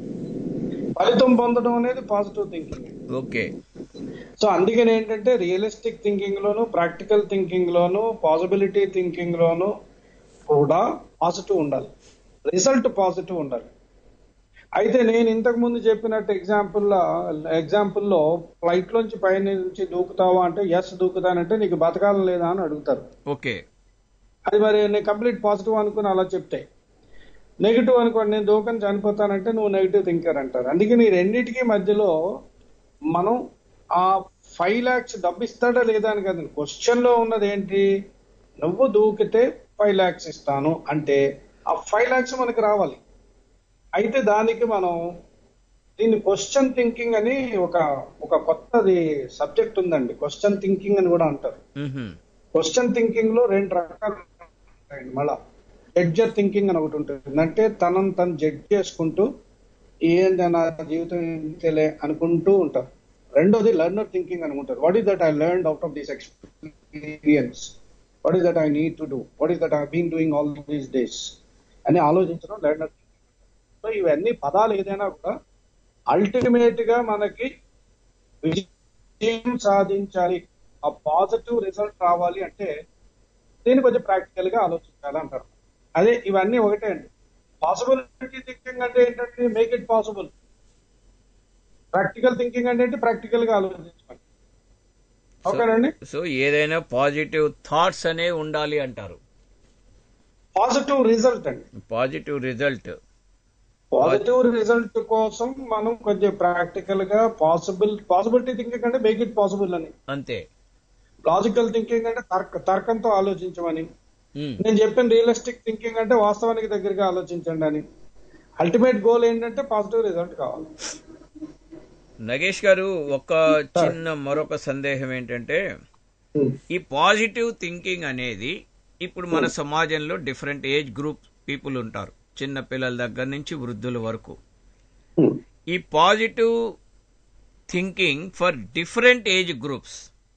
C: ఫలితం పొందడం అనేది పాజిటివ్ థింకింగ్
B: ఓకే
C: సో అందుకని ఏంటంటే రియలిస్టిక్ థింకింగ్ లోను ప్రాక్టికల్ థింకింగ్ లోను పాసిబిలిటీ థింకింగ్ లోను కూడా పాజిటివ్ ఉండాలి రిజల్ట్ పాజిటివ్ ఉండాలి అయితే నేను ఇంతకు ముందు చెప్పినట్టు ఎగ్జాంపుల్ ఎగ్జాంపుల్లో ఫ్లైట్ లోంచి పై నుంచి దూకుతావా అంటే ఎస్ దూకుతానంటే నీకు బతకాలం లేదా అని అడుగుతారు
B: ఓకే
C: అది మరి నేను కంప్లీట్ పాజిటివ్ అనుకుని అలా చెప్తే నెగిటివ్ అనుకోండి నేను దూకని చనిపోతానంటే నువ్వు నెగిటివ్ థింకర్ అంటారు అందుకని ఈ రెండింటికి మధ్యలో మనం ఆ ఫైవ్ లాక్స్ డబ్బు ఇస్తాడా లేదా అని కదండి క్వశ్చన్ లో ఉన్నది ఏంటి నువ్వు దూకితే ఫైవ్ లాక్స్ ఇస్తాను అంటే ఆ ఫైవ్ లాక్స్ మనకి రావాలి అయితే దానికి మనం దీన్ని క్వశ్చన్ థింకింగ్ అని ఒక ఒక కొత్తది సబ్జెక్ట్ ఉందండి క్వశ్చన్ థింకింగ్ అని కూడా అంటారు
B: మ్మ్హ్మ్.
C: క్వశ్చన్ థింకింగ్ లో రెండు రకాలు ఉంటాయండి మళ్ళా జడ్జర్ థింకింగ్ అని ఒకటి ఉంటుంది అంటే తనను తను జడ్జ్ చేసుకుంటూ ఏంటి నా జీవితం ఏంటిలే అనుకుంటూ ఉంటారు రెండోది లెర్నర్ థింకింగ్ అనుకుంటారు what is that I learn out of this experience what is that I need to do what is that I been doing all these days అని ఆలోచించడం లెర్నర్ సో ఇవన్నీ పదాలు ఏదైనా కూడా అల్టిమేట్ గా మనకి విజయం సాధించాలి ఆ పాజిటివ్ రిజల్ట్ రావాలి అంటే దీన్ని కొంచెం ప్రాక్టికల్ గా ఆలోచించాలి అంటారు అదే ఇవన్నీ ఒకటే అండి పాసిబిలిటీ థింకింగ్ అంటే ఏంటంటే make it possible practical thinking అంటే ఏంటి ప్రాక్టికల్ గా ఆలోచించాలి ఓకేనండి
B: సో ఏదైనా పాజిటివ్ థాట్స్ అనేవి ఉండాలి అంటారు
C: పాజిటివ్ రిజల్ట్ అండి
B: పాజిటివ్ రిజల్ట్
C: పాజిటివ్ రిజల్ట్ కోసం మనం కొంచెం ప్రాక్టికల్ గా పాసిబుల్ పాసిబిలిటీ థింకింగ్ అంటే మేక్ ఇట్ పాసిబుల్ అని
B: అంతే
C: లాజికల్ థింకింగ్ అంటే తర్క తర్కంతో ఆలోచించమని
B: మ్మ్.
C: నేను చెప్పిన రియలిస్టిక్ థింకింగ్ అంటే వాస్తవానికి దగ్గరగా ఆలోచించండి అని అల్టిమేట్ గోల్ ఏంటంటే పాజిటివ్ రిజల్ట్ కావాలి
B: నగేష్ గారు ఒక చిన్న మరొక సందేహం ఏంటంటే ఈ పాజిటివ్ థింకింగ్ అనేది ఇప్పుడు మన సమాజంలో డిఫరెంట్ ఏజ్ గ్రూప్ పీపుల్ ఉంటారు చిన్న పిల్లల దగ్గర నుంచి వృద్ధుల వరకు ఈ positive thinking for different age groups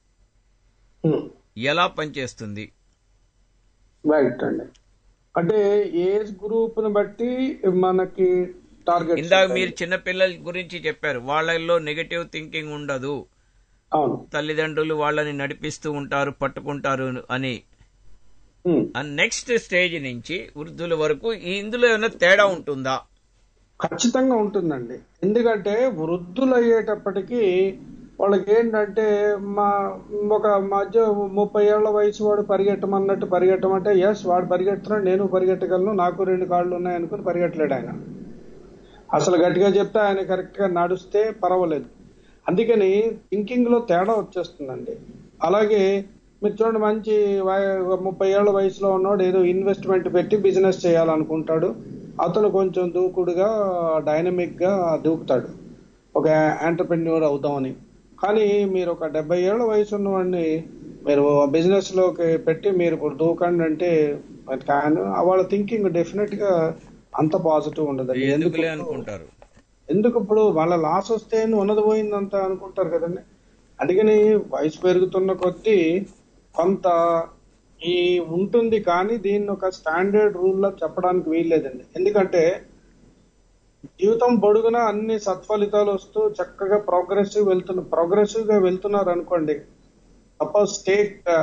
B: ఎలా పనిచేస్తుంది
C: రైట్ అండి అంటే ఏజ్ గ్రూప్ ని బట్టి మనకి టార్గెట్
B: ఇందాక మీరు చిన్న పిల్లల గురించి చెప్పారు వాళ్ళల్లో నెగటివ్ థింకింగ్ ఉండదు
C: అవును
B: తల్లిదండ్రులు వాళ్ళని నడిపిస్తూ ఉంటారు పట్టుకుంటారు అని నెక్స్ట్ స్టేజ్ నుంచి వృద్ధుల వరకు ఈ ఇందులో ఏమైనా తేడా ఉంటుందా
C: ఖచ్చితంగా ఉంటుందండి ఎందుకంటే వృద్ధులు అయ్యేటప్పటికి వాళ్ళకి ఏంటంటే మా ఒక మధ్య ముప్పై ఏళ్ల వయసు వాడు పరిగెట్టమన్నట్టు పరిగెట్టమంటే ఎస్ వాడు పరిగెడుతున్నాడు నేను పరిగెట్టగలను నాకు రెండు కాళ్ళు ఉన్నాయి అనుకుని పరిగెట్టలేడు ఆయన అసలు గట్టిగా చెప్తే ఆయన కరెక్ట్ గా నడిస్తే పర్వాలేదు అందుకని థింకింగ్ లో తేడా వచ్చేస్తుందండి అలాగే మీరు చూడండి మంచి వయ- ముప్పై ఏళ్ల వయసులో ఉన్నాడు ఏదో ఇన్వెస్ట్మెంట్ పెట్టి బిజినెస్ చేయాలనుకుంటాడు అతను కొంచెం దూకుడుగా డైనమిక్ గా దూకుతాడు ఒక ఎంటర్ప్రెన్యూర్ అవుతామని కానీ మీరు ఒక డెబ్బై ఏళ్ల వయసు ఉన్నవాడిని మీరు బిజినెస్ లోకి పెట్టి మీరు ఇప్పుడు దూకండి అంటే మరి కాను- వాళ్ళ థింకింగ్ డెఫినెట్ గా అంత పాజిటివ్ ఉండదు
B: ఎందుకులే అనుకుంటారు
C: ఎందుకు ఇప్పుడు వాళ్ళ లాస్ వస్తే ఉన్నది పోయిందంత అనుకుంటారు కదండి అందుకని వయసు పెరుగుతున్న కొద్దీ కొంత ఈ ఉంటుంది కానీ దీన్ని ఒక స్టాండర్డ్ రూల్ లో చెప్పడానికి వీల్లేదండి ఎందుకంటే జీవితం పొడుగునా అన్ని సత్ఫలితాలు వస్తూ చక్కగా ప్రోగ్రెసివ్ వెళ్తున్న ప్రోగ్రెసివ్ గా వెళ్తున్నారు అనుకోండి suppose take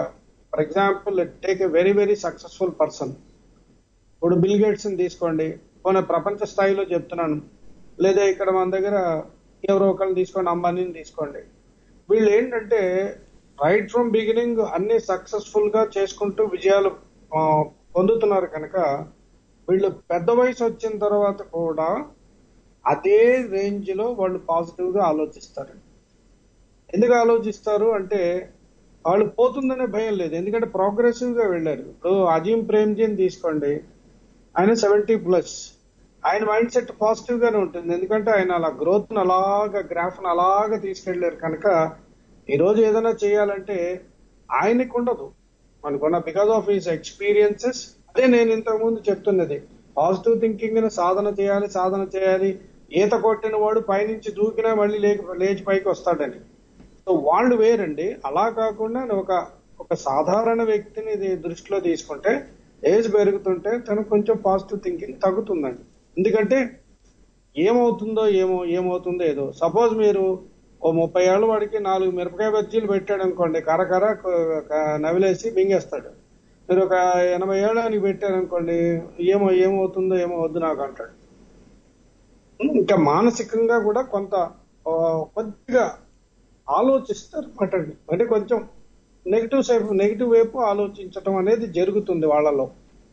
C: for example take a very very successful person ఇప్పుడు బిల్ గేట్స్ ని తీసుకోండి పోనీ ప్రపంచ స్థాయిలో చెప్తున్నాను లేదా ఇక్కడ మన దగ్గర ఎవరో ఒకరిని తీసుకోండి అంబానీని తీసుకోండి వీళ్ళు ఏంటంటే రైట్ ఫ్రమ్ బిగినింగ్ అన్ని సక్సెస్ఫుల్ గా చేసుకుంటూ విజయాలు ఆ, పొందుతున్నారు కనుక వీళ్ళు పెద్ద వయసు వచ్చిన తర్వాత కూడా అదే రేంజ్ లో వాళ్ళు పాజిటివ్ గా ఆలోచిస్తారు ఎందుకు ఆలోచిస్తారు అంటే వాళ్ళు పోతుందనే భయం లేదు ఎందుకంటే ప్రోగ్రెసివ్ గా వెళ్ళారు ఇప్పుడు అజీం ప్రేమ్జీని తీసుకోండి ఆయన సెవెంటీ ప్లస్ ఆయన మైండ్ సెట్ పాజిటివ్ గానే ఉంటుంది ఎందుకంటే ఆయన అలా గ్రోత్ అలాగా గ్రాఫ్ అలాగా తీసుకెళ్లారు కనుక ఈ రోజు ఏదైనా చేయాలంటే ఆయనకు ఉండదు మనకున్న బికాస్ ఆఫ్ హిస్ ఎక్స్పీరియన్సెస్ అదే నేను ఇంతకు ముందు చెప్తున్నది పాజిటివ్ థింకింగ్ ని సాధన చేయాలి సాధన చేయాలి ఈత కొట్టిన వాడు పైనుంచి దూకినా మళ్ళీ లేక లేచి పైకి వస్తాడని సో వాళ్ళు వేరండి అలా కాకుండా ఒక ఒక సాధారణ వ్యక్తిని ఇది దృష్టిలో తీసుకుంటే ఏజ్ పెరుగుతుంటే తనకు కొంచెం పాజిటివ్ థింకింగ్ తగ్గుతుందండి ఎందుకంటే ఏమవుతుందో ఏమో ఏమవుతుందో ఏదో సపోజ్ మీరు ఓ ముప్పై ఏళ్ళ వాడికి నాలుగు మిరపకాయ బజ్జీలు పెట్టాడు అనుకోండి కరకర క- క- నవిలేసి మింగేస్తాడు మీరు ఒక ఎనభై ఏళ్ళకి పెట్టారు అనుకోండి ఏమో ఏమవుతుందో ఏమో వద్దు నాకు అంటాడు ఇంకా మానసికంగా కూడా కొంత ఆ, కొద్దిగా ఆలోచిస్తారు అనమాట అంటే కొంచెం నెగిటివ్ సైడ్ నెగిటివ్ వైపు ఆలోచించటం అనేది జరుగుతుంది వాళ్ళలో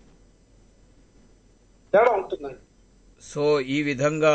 C: తేడా ఉంటుందండి
B: సో ఈ విధంగా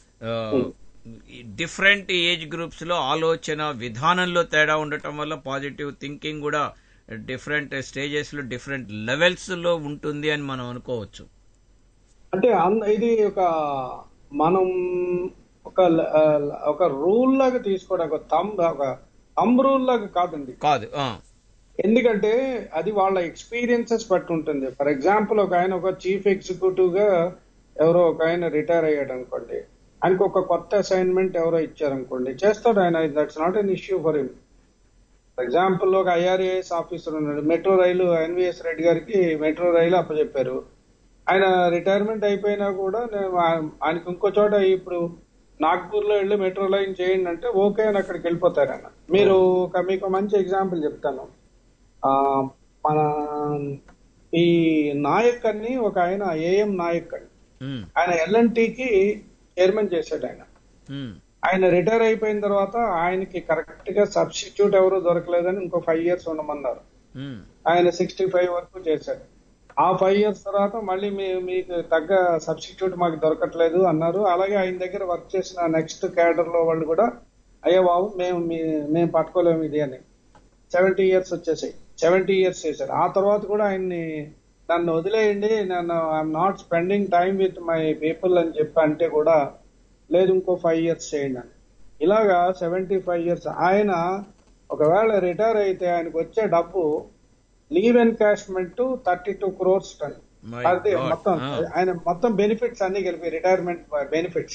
B: డిఫరెంట్ ఏజ్ గ్రూప్స్ లో ఆలోచన విధానంలో తేడా ఉండటం వల్ల పాజిటివ్ థింకింగ్ కూడా డిఫరెంట్ స్టేజెస్ లో డిఫరెంట్ లెవెల్స్ లో ఉంటుంది అని మనం అనుకోవచ్చు
C: అంటే అన్- ఇది ఒక మనం ఒక ల- ఆ, ఒక రూల్ లాగా తీసుకోవడం ఒక తంబ్ ఒక తంబ్ రూల్ లాగా కాదండి
B: కాదు ఆ,
C: ఎందుకంటే అది వాళ్ళ ఎక్స్పీరియన్సెస్ బట్టి ఉంటుంది ఫర్ ఎగ్జాంపుల్ ఒక ఆయన ఒక చీఫ్ ఎగ్జిక్యూటివ్ గా ఎవరో ఒక ఆయన రిటైర్ అయ్యాడు అనుకోండి ఆయనకు ఒక కొత్త అసైన్మెంట్ ఎవరో ఇచ్చారనుకోండి చేస్తాడు ఆయన that's not an issue for him for example ఒక ఐఆర్ఏఎస్ ఆఫీసర్ ఉన్నాడు మెట్రో రైలు ఎన్విఎస్ రెడ్డి గారికి మెట్రో రైలు అప్పచెప్పారు ఆయన రిటైర్మెంట్ అయిపోయినా కూడా నేను ఆ- ఆయనకి ఇంకో చోట ఇప్పుడు నాగ్పూర్ లో వెళ్ళి మెట్రో లైన్ చేయండి అంటే ఓకే అని అక్కడికి వెళ్ళిపోతారు ఆయన మీరు ఒక మీకు మంచి ఎగ్జాంపుల్ చెప్తాను ఆ మన ఈ నాయక్ అని ఒక ఆయన ఏఎం నాయక్ అని
B: ఉమ్,
C: ఆయన ఎల్ఎన్టీకి చైర్మన్ చేశాడు ఆయన
B: ఉమ్,
C: ఆయన రిటైర్ అయిపోయిన తర్వాత ఆయనకి కరెక్ట్ గా సబ్స్టిట్యూట్ ఎవరు దొరకలేదని ఇంకో ఫైవ్ ఇయర్స్ ఉండమన్నారు
B: ఉమ్,
C: ఆయన సిక్స్టీ ఫైవ్ వరకు చేశాడు ఆ ఫైవ్ ఇయర్స్ తర్వాత మళ్ళీ మీ మీకు తగ్గ సబ్స్టిట్యూట్ మాకు దొరకట్లేదు అన్నారు అలాగే ఆయన దగ్గర వర్క్ చేసిన నెక్స్ట్ క్యాడర్ లో వాళ్ళు కూడా అయ్యో బాబు మేము మీ- మేము పట్టుకోలేము ఇది అని సెవెంటీ ఇయర్స్ వచ్చేసాయి సెవెంటీ ఇయర్స్ చేశారు ఆ తర్వాత కూడా ఆయన్ని నన్ను వదిలేయండి నన్ను I'm not spending time with my people అని చెప్పి అంటే కూడా లేదు ఇంకో ఫైవ్ ఇయర్స్ చేయండి అని ఇలాగా సెవెంటీ ఫైవ్ ఇయర్స్ ఆయన ఒకవేళ రిటైర్ అయితే ఆయనకు వచ్చే డబ్బు leave encashment thirty two crores
B: My
C: అదే
B: God.
C: మొత్తం
B: Ah.
C: ఆయన మొత్తం బెనిఫిట్స్ అన్ని కలిపి retirement benefits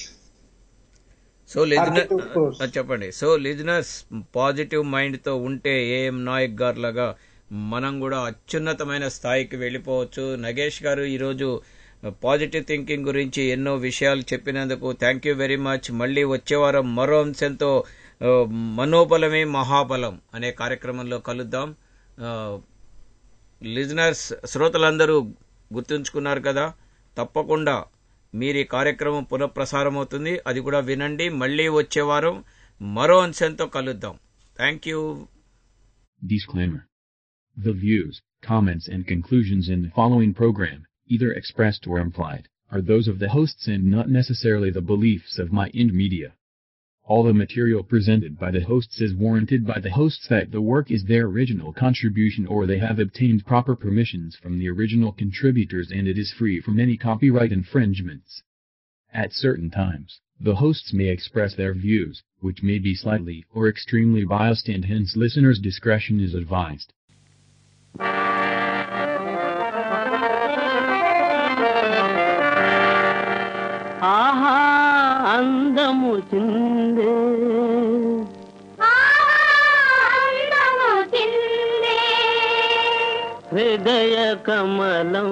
B: so listener
C: 32 crores.
B: చెప్పండి సో లిజనర్స్ పాజిటివ్ మైండ్ తో ఉంటే ఏఎం నాయక్ గారు లాగా మనం కూడా అత్యున్నతమైన స్థాయికి వెళ్ళిపోవచ్చు నగేష్ గారు ఈరోజు పాజిటివ్ థింకింగ్ గురించి ఎన్నో విషయాలు చెప్పినందుకు థ్యాంక్ యూ వెరీ మచ్ మళ్ళీ వచ్చే వారం మరో అంశంతో ఆ, మనోబలమే మహాబలం అనే కార్యక్రమంలో కలుద్దాం ఆ, లిజనర్స్ శ్రోతలందరూ గుర్తుంచుకున్నారు కదా తప్పకుండా మీరు ఈ కార్యక్రమం పునఃప్రసారం అవుతుంది అది కూడా వినండి మళ్ళీ వచ్చే వారం మరో అంశంతో కలుద్దాం thank you
J: Disclaimer. The views, comments and conclusions in the following program, either expressed or implied, are those of the hosts and not necessarily the beliefs of My Ind Media. All the material presented by the hosts is warranted by the hosts that the work is their original contribution or they have obtained proper permissions from the original contributors and it is free from any copyright infringements. At certain times, the hosts may express their views, which may be slightly or extremely biased and hence listeners' discretion is advised.
D: ఆహా అందము చిందే హృదయ కమలం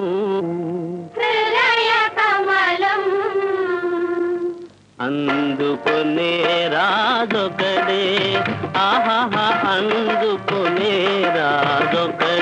D: అందుకునే రాజొకడే ఆహా అందుకునే రాజొకడే